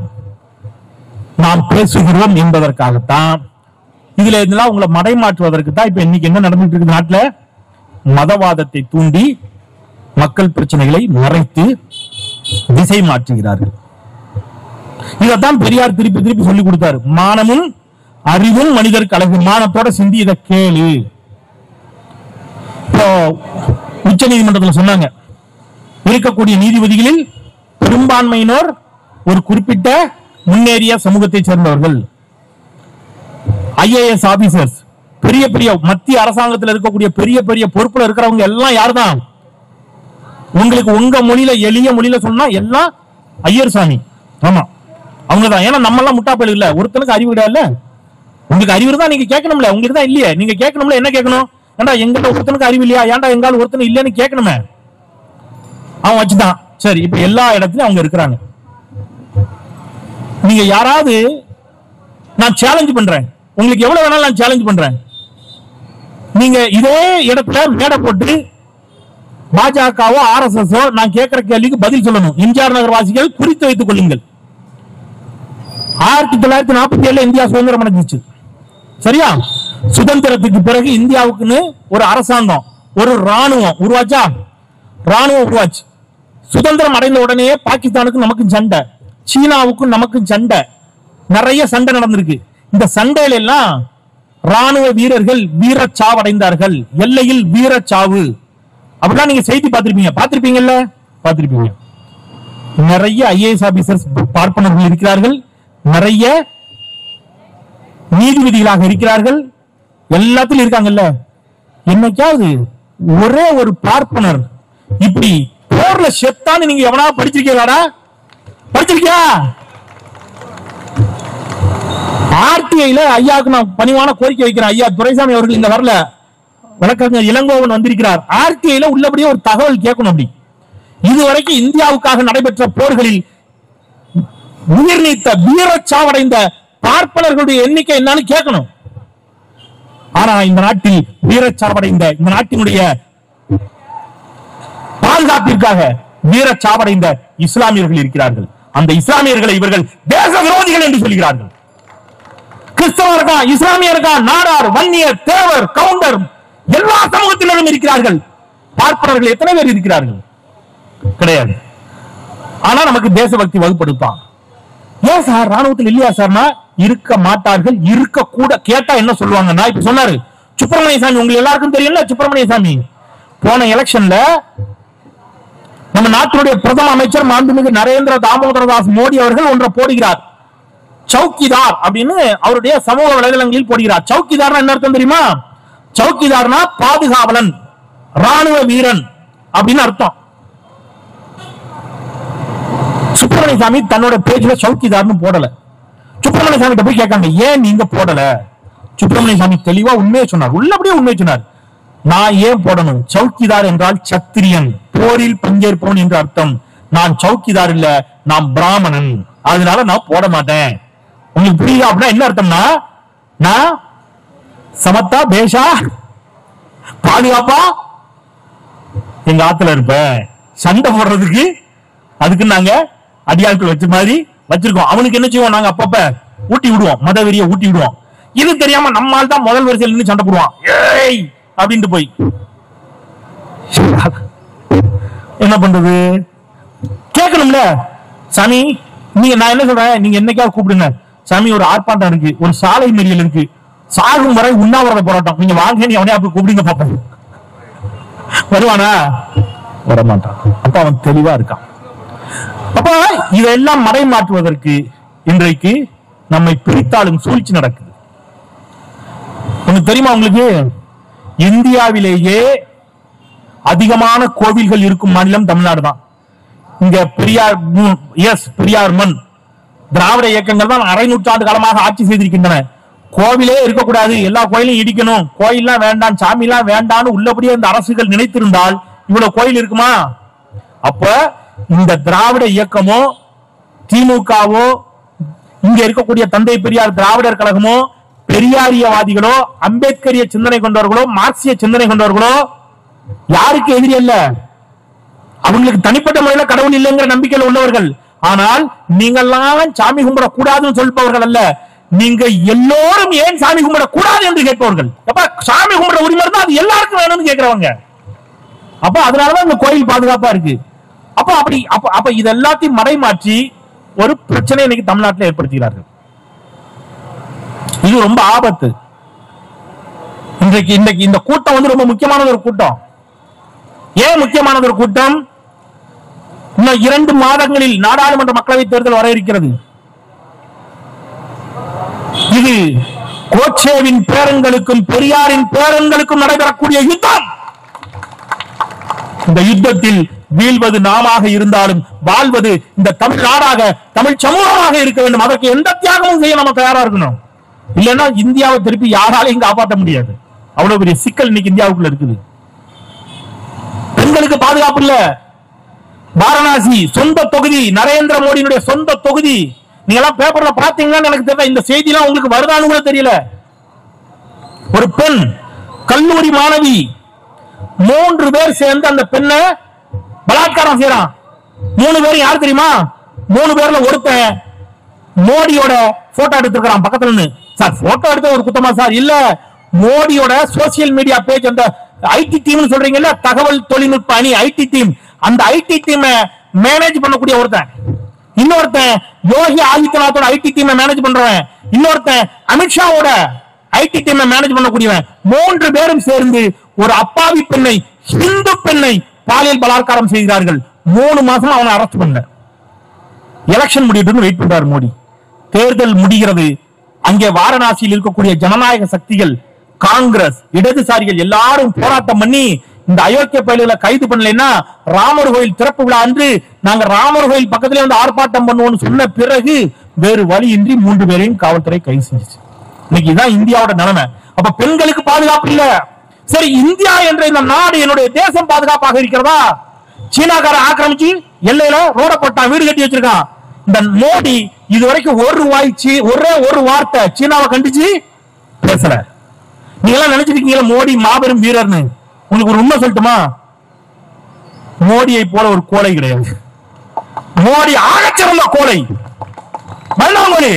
நாம் பேசுகிறோம் என்பதற்காகத்தான் இதுல இதெல்லாம் உங்களை மடைமாற்றுவதற்கு தான் இப்ப இன்னைக்கு என்ன நடந்துட்டு இருக்கு நாட்டுல மதவாதத்தை தூண்டி மக்கள் பிரச்சனைகளை மறைத்து திசை மாற்றுகிறார்கள் இதைத்தான் பெரியார் திருப்பி திருப்பி சொல்லி கொடுத்தாரு மானமும் அறிவும் மனிதருக்கு அழகு மானத்தோட சிந்தி இதை கேளு இப்போ உச்ச நீதிமன்றத்துல சொன்னாங்க இருக்கக்கூடிய நீதிபதிகளில் பெரும்பான்மையினோர் ஒரு குறிப்பிட்ட முன்னேறிய சமூகத்தை சேர்ந்தவர்கள் ஐஏஎஸ் ஆபீசர்ஸ் பெரிய பெரிய மத்திய அரசாங்கத்தில் இருக்கக்கூடிய பெரிய பெரிய பொறுப்புல இருக்கிறவங்க எல்லாம் யார்தான் உங்களுக்கு உங்க மொழியில எளிய மொழியில சொன்னா எல்லாம் ஐயர் சாமி ஆமா அவங்கதான் ஏன்னா நம்ம எல்லாம் முட்டாப்பல் இல்ல ஒருத்தனுக்கு அறிவு கிடையாது உங்களுக்கு அறிவு தான் நீங்க கேட்கணும்ல உங்களுக்கு தான் இல்லையே நீங்க கேட்கணும்ல என்ன கேட்கணும் ஏன்டா எங்கிட்ட ஒருத்தனுக்கு அறிவு இல்லையா ஏன்டா எங்கால ஒருத்தனுக்கு இல்லைன்னு கேட்கணுமே அவன் வச்சுதான் சரி இப்ப எல்லா இடத்துலயும் அவங்க இருக்கிறாங்க நீங்க யாராவது நான் சேலஞ்ச் பண்றேன் உங்களுக்கு எவ்வளவு வேணாலும் நான் சேலஞ்ச் பண்றேன் நீங்க இதே இடத்துல மேடை போட்டு பாஜகவோ ஆர் எஸ் எஸ் நான் கேட்கிற கேள்விக்கு பதில் சொல்லணும் எம்ஜிஆர் நகர் வாசிகள் குறித்து வைத்துக் கொள்ளுங்கள் ஆயிரத்தி தொள்ளாயிரத்தி நாற்பத்தி ஏழுல இந்தியா சுதந்திரம் அடைஞ்சிச்சு சரியா சுதந்திரத்துக்கு பிறகு இந்தியாவுக்குன்னு ஒரு அரசாங்கம் ஒரு ராணுவம் உருவாச்சா ராணுவம் உருவாச்சு சுதந்திரம் அடைந்த உடனே பாகிஸ்தானுக்கும் நமக்கும் சண்டை சீனாவுக்கும் நமக்கும் சண்டை நிறைய சண்டை நடந்திருக்கு இந்த சண்டையில எல்லாம் ராணுவ வீரர்கள் வீரச்சாவடைந்தார்கள் எல்லையில் வீரச்சாவு அப்படிலாம் நீங்க செய்தி பார்த்திருப்பீங்க பார்த்திருப்பீங்கல்ல பார்த்திருப்பீங்க நிறைய ஐஏஎஸ் ஆபீசர்ஸ் பார்ப்பனர்கள் இருக்கிறார்கள் நிறைய நீதிபதிகளாக இருக்கிறார்கள் எல்லாத்திலும் இருக்காங்கல்ல என்னைக்காவது ஒரே ஒரு பார்ப்பனர் இப்படி போர்ல செத்தான்னு நீங்க எவனா படிச்சிருக்கீங்களாடா படிச்சிருக்கியா ஆர்டிஐல ஐயாவுக்கு நான் பணிவான கோரிக்கை வைக்கிறேன் ஐயா துரைசாமி அவர்கள் இந்த வரல வழக்கறிஞர் இளங்கோவன் வந்திருக்கிறார் ஆர்டிஐல உள்ளபடியே ஒரு தகவல் கேட்கணும் அப்படி இதுவரைக்கும் இந்தியாவுக்காக நடைபெற்ற போர்களில் உயிர் நீத்த வீரச்சாவடைந்த பார்ப்பனர்களுடைய எண்ணிக்கை என்னன்னு கேட்கணும் ஆனா இந்த நாட்டில் வீரச்சாவடைந்த இந்த நாட்டினுடைய பாதுகாப்பிற்காக வீரச்சாவடைந்த இஸ்லாமியர்கள் இருக்கிறார்கள் அந்த இஸ்லாமியர்களை இவர்கள் தேச விரோதிகள் என்று சொல்கிறார்கள் கிறிஸ்தவ இருக்கா இஸ்லாமிய இருக்கா நாடார் வன்னியர் தேவர் கவுண்டர் எல்லா சமூகத்தினரும் இருக்கிறார்கள் பார்ப்பனர்கள் எத்தனை பேர் இருக்கிறார்கள் கிடையாது ஆனா நமக்கு தேசபக்தி வகுப்படுத்தான் ஏன் சார் ராணுவத்தில் இல்லையா சார்னா இருக்க மாட்டார்கள் இருக்க கூட கேட்டா என்ன சொல்லுவாங்கன்னா இப்ப சொன்னாரு சுப்பிரமணிய சாமி உங்களுக்கு எல்லாருக்கும் தெரியும்ல சுப்பிரமணிய சாமி போன எலெக்ஷன்ல நம்ம நாட்டினுடைய பிரதம அமைச்சர் மாண்புமிகு நரேந்திர தாமோதரதாஸ் மோடி அவர்கள் ஒன்றை போடுகிறார் சௌக்கிதார் அப்படின்னு அவருடைய சமூக வலைதளங்களில் போடுகிறார் சௌக்கிதார்னா என்ன அர்த்தம் தெரியுமா சௌக்கிதார்னா பாதுகாவலன் ராணுவ வீரன் அப்படின்னு அர்த்தம் சுப்பிரமணிய சாமி தன்னோட பேஜ்ல சௌக்கிதார்னு போடல சுப்பிரமணிய சாமி போய் கேட்காங்க ஏன் நீங்க போடல சுப்பிரமணிய சாமி தெளிவா உண்மையை சொன்னார் உள்ளபடியே உண்மையை சொன்னார் நான் ஏன் போடணும் சௌக்கிதார் என்றால் சத்திரியன் போரில் பங்கேற்பவன் என்று அர்த்தம் நான் சௌக்கிதார் இல்ல நான் பிராமணன் அதனால நான் போட மாட்டேன் உங்களுக்கு புரியுதா அப்படின்னா என்ன அர்த்தம்னா நான் சமத்தா பேஷா பாதுகாப்பா எங்க ஆத்துல இருப்பேன் சண்டை போடுறதுக்கு அதுக்கு நாங்க அடியாட்கள் வச்ச மாதிரி வச்சிருக்கோம் அவனுக்கு என்ன செய்வோம் நாங்க அப்பப்ப ஊட்டி விடுவோம் மத வெறிய ஊட்டி விடுவோம் இது தெரியாம நம்மால் தான் முதல் வரிசையில் நின்று சண்டை போடுவான் ஏய் அப்படின்ட்டு போய் என்ன பண்றது கேட்கணும்ல சாமி நீங்க நான் என்ன சொல்றேன் நீங்க என்னைக்காவது கூப்பிடுங்க சாமி ஒரு ஆர்ப்பாட்டம் இருக்கு ஒரு சாலை மறியல் இருக்கு சாகும் வரை உண்ணாவிரத போராட்டம் நீங்க வாங்க நீ அவனே அப்படி கூப்பிடுங்க பாப்போம் வருவானா வரமாட்டான் அப்ப அவன் தெளிவா இருக்கான் அப்ப இதெல்லாம் மறைமாற்றுவதற்கு இன்றைக்கு நம்மை பிரித்தாளும் சூழ்ச்சி நடக்குது உங்களுக்கு தெரியுமா உங்களுக்கு இந்தியாவிலேயே அதிகமான கோவில்கள் இருக்கும் மாநிலம் தமிழ்நாடு தான் இங்க பெரியார் எஸ் பெரியார் மண் திராவிட இயக்கங்கள் தான் அரை நூற்றாண்டு காலமாக ஆட்சி செய்திருக்கின்றன கோவிலே இருக்கக்கூடாது எல்லா கோயிலையும் இடிக்கணும் கோயில்லாம் வேண்டாம் சாமிலாம் வேண்டாம்னு உள்ளபடியே இந்த அரசுகள் நினைத்திருந்தால் இவ்வளவு கோயில் இருக்குமா அப்ப இந்த திராவிட இயக்கமோ திமுகவோ இங்க இருக்கக்கூடிய தந்தை பெரியார் திராவிடர் கழகமோ பெரியாரியவாதிகளோ அம்பேத்கரிய சிந்தனை கொண்டவர்களோ மார்க்சிய சிந்தனை கொண்டவர்களோ யாருக்கு எதிரி அல்ல அவங்களுக்கு தனிப்பட்ட முறையில கடவுள் இல்லைங்கிற நம்பிக்கையில உள்ளவர்கள் ஆனால் நீங்கெல்லாம் சாமி கும்பிட கூடாதுன்னு சொல்பவர்கள் அல்ல நீங்க எல்லோரும் ஏன் சாமி கும்பிட கூடாது என்று கேட்பவர்கள் அப்ப சாமி கும்பிட உரிமை இருந்தா அது எல்லாருக்கும் வேணும்னு கேட்கிறவங்க அப்ப அதனாலதான் இந்த கோயில் பாதுகாப்பா இருக்கு அப்ப அப்படி அப்ப அப்ப இது எல்லாத்தையும் மறைமாற்றி ஒரு பிரச்சனை இன்னைக்கு தமிழ்நாட்டில் ஏற்படுத்துகிறார்கள் இது ரொம்ப ஆபத்து இன்றைக்கு இன்றைக்கு இந்த கூட்டம் வந்து ரொம்ப முக்கியமானது ஒரு கூட்டம் ஏன் முக்கியமானது ஒரு கூட்டம் இன்னும் இரண்டு மாதங்களில் நாடாளுமன்ற மக்களவைத் தேர்தல் வர இருக்கிறது இது கோட்சேவின் பேரன்களுக்கும் பெரியாரின் பேரன்களுக்கும் நடைபெறக்கூடிய யுத்தம் இந்த யுத்தத்தில் வீழ்வது நாமாக இருந்தாலும் வாழ்வது இந்த தமிழ் நாடாக தமிழ் சமூகமாக இருக்க வேண்டும் அதற்கு எந்த தியாகமும் செய்ய நம்ம தயாரா இருக்கணும் இல்லைன்னா இந்தியாவை திருப்பி யாராலையும் காப்பாற்ற முடியாது அவ்வளவு பெரிய சிக்கல் இன்னைக்கு இந்தியாவுக்குள்ள இருக்குது பெண்களுக்கு பாதுகாப்பு இல்ல வாரணாசி சொந்த தொகுதி நரேந்திர மோடியினுடைய சொந்த தொகுதி நீங்க எல்லாம் பேப்பர்ல பாத்தீங்கன்னு எனக்கு தெரியல இந்த செய்தி எல்லாம் உங்களுக்கு வருதான்னு கூட தெரியல ஒரு பெண் கல்லூரி மாணவி மூன்று பேர் சேர்ந்து அந்த பெண்ணை பலாத்காரம் செய்யறான் மூணு பேர் யார் தெரியுமா மூணு பேர்ல ஒருத்தன் மோடியோட போட்டோ எடுத்துக்கிறான் பக்கத்துல நின்னு சார் போட்டோ எடுத்த ஒரு குத்தமா சார் இல்ல மோடியோட சோசியல் மீடியா பேஜ் அந்த ஐடி டீம்னு சொல்றீங்கல்ல தகவல் தொழில்நுட்ப அணி ஐடி டீம் அந்த ஐடி டீம் மேனேஜ் பண்ணக்கூடிய ஒருத்தன் இன்னொருத்தன் யோகி ஆதித்யநாத்தோட ஐடி டீம் மேனேஜ் பண்றவன் இன்னொருத்தன் அமித்ஷாவோட ஐடி டீம் மேனேஜ் பண்ணக்கூடியவன் மூன்று பேரும் சேர்ந்து ஒரு அப்பாவி பெண்ணை ஹிந்து பெண்ணை பாலியல் பலாத்காரம் செய்கிறார்கள் மூணு மாசம் அவனை அரெஸ்ட் பண்ணல எலெக்ஷன் முடியட்டும் வெயிட் பண்றாரு மோடி தேர்தல் முடிகிறது அங்கே வாரணாசியில் இருக்கக்கூடிய ஜனநாயக சக்திகள் காங்கிரஸ் இடதுசாரிகள் எல்லாரும் போராட்டம் பண்ணி இந்த அயோக்கிய பயல்களை கைது பண்ணலைன்னா ராமர் கோயில் திறப்பு விழா அன்று நாங்க ராமர் கோயில் பக்கத்திலே வந்து ஆர்ப்பாட்டம் பண்ணுவோம்னு சொன்ன பிறகு வேறு வழியின்றி மூன்று பேரையும் காவல்துறை கைது செஞ்சுச்சு இன்னைக்கு இதான் இந்தியாவோட நிலைமை அப்ப பெண்களுக்கு பாதுகாப்பு இல்ல சரி இந்தியா என்ற இந்த நாடு என்னுடைய தேசம் பாதுகாப்பாக இருக்கிறதா சீனாக்கார ஆக்கிரமிச்சு எல்லையில ரோட போட்டான் வீடு கட்டி வச்சிருக்கான் இந்த மோடி இதுவரைக்கும் ஒரு வாய்ச்சி ஒரே ஒரு வார்த்தை சீனாவை கண்டிச்சு பேசல நீங்க எல்லாம் நினைச்சிருக்கீங்களா மோடி மாபெரும் வீரர்னு உங்களுக்கு ஒரு உண்மை சொல்லட்டுமா மோடியை போல ஒரு கோலை கிடையாது மோடி ஆகச்சிறந்த கோலை மல்லாமொழி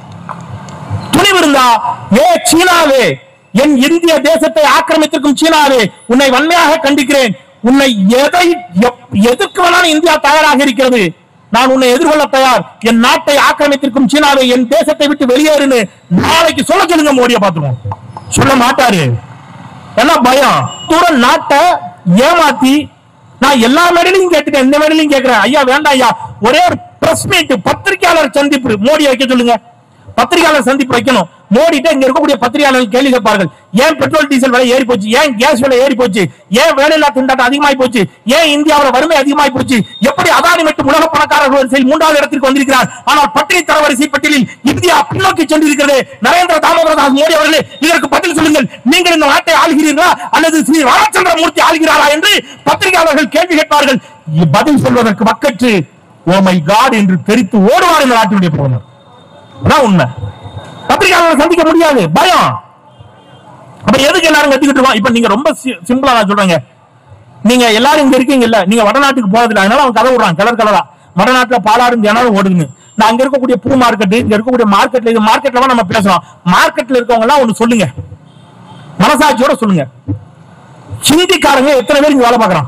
துணிவு இருந்தா ஏ சீனாவே என் இந்திய தேசத்தை ஆக்கிரமித்திருக்கும் சீனாவே உன்னை வன்மையாக கண்டிக்கிறேன் உன்னை எதை எப்- எதற்கு வேணாலும் இந்தியா தயாராக இருக்கிறது நான் உன்னை எதிர்கொள்ள தயார் என் நாட்டை ஆக்கிரமித்திருக்கும் சீனாவை என் தேசத்தை விட்டு வெளியேறுன்னு நாளைக்கு சொல்ல சொல்லுங்க மோடியை பார்த்துருவோம் சொல்ல மாட்டாரு என்ன பயம் தூரம் நாட்டை ஏமாத்தி நான் எல்லா மேடையிலையும் கேட்டுட்டேன் இந்த மேடையிலையும் கேட்கிறேன் ஐயா வேண்டாம் ஐயா ஒரே ஒரு பிரஸ் மீட் பத்திரிகையாளர் சந்திப்பு மோடி வைக்க சொல்லுங்க பத்திரிகையாளர் சந்திப்பு வைக்கணும் மோடிட்ட இங்க இருக்கக்கூடிய பத்திரிகையாளர்கள் கேள்வி கேட்பார்கள் ஏன் பெட்ரோல் டீசல் விலை ஏறி போச்சு ஏன் கேஸ் விலை ஏறி போச்சு ஏன் வேலையில்லா திண்டாட்டம் அதிகமாகி போச்சு ஏன் இந்தியாவோட வறுமை அதிகமாகி போச்சு எப்படி அதானி மற்றும் உலக பணக்காரர்கள் வரிசையில் மூன்றாவது இடத்திற்கு வந்திருக்கிறார் ஆனால் பட்டினி தரவரிசை பட்டியலில் இந்தியா பின்னோக்கி சென்றிருக்கிறது நரேந்திர தாமோதரதாஸ் மோடி அவர்களே இதற்கு பதில் சொல்லுங்கள் நீங்கள் இந்த நாட்டை ஆளுகிறீர்களா அல்லது ஸ்ரீ ராமச்சந்திர மூர்த்தி ஆளுகிறாரா என்று பத்திரிகையாளர்கள் கேள்வி கேட்பார்கள் பதில் சொல்வதற்கு மக்கற்று ஓ மை காட் என்று தெரித்து ஓடுவார் இந்த நாட்டினுடைய பிரதமர் அதான் உண்மை பத்திரிகையாளர்களை சந்திக்க முடியாது பயம் அப்ப எதுக்கு எல்லாரும் கத்திக்கிட்டு இருக்கோம் இப்ப நீங்க ரொம்ப சிம்பிளா நான் சொல்றேங்க நீங்க எல்லாரும் இங்க இருக்கீங்க இல்ல நீங்க வடநாட்டுக்கு போறதில்ல அதனால அவன் கதை விடுறான் கலர் கலரா வடநாட்டுல பாலாறு தினம் ஓடுதுன்னு நான் அங்க இருக்கக்கூடிய பூ மார்க்கெட் இங்க இருக்கக்கூடிய மார்க்கெட்ல இது மார்க்கெட்ல தான் நம்ம பேசுறோம் மார்க்கெட்ல இருக்கவங்க எல்லாம் ஒண்ணு சொல்லுங்க மனசாட்சியோட சொல்லுங்க ஹிந்திக்காரங்க எத்தனை பேர் இங்க வேலை பார்க்கறான்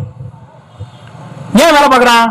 ஏன் வேலை பார்க்கறான்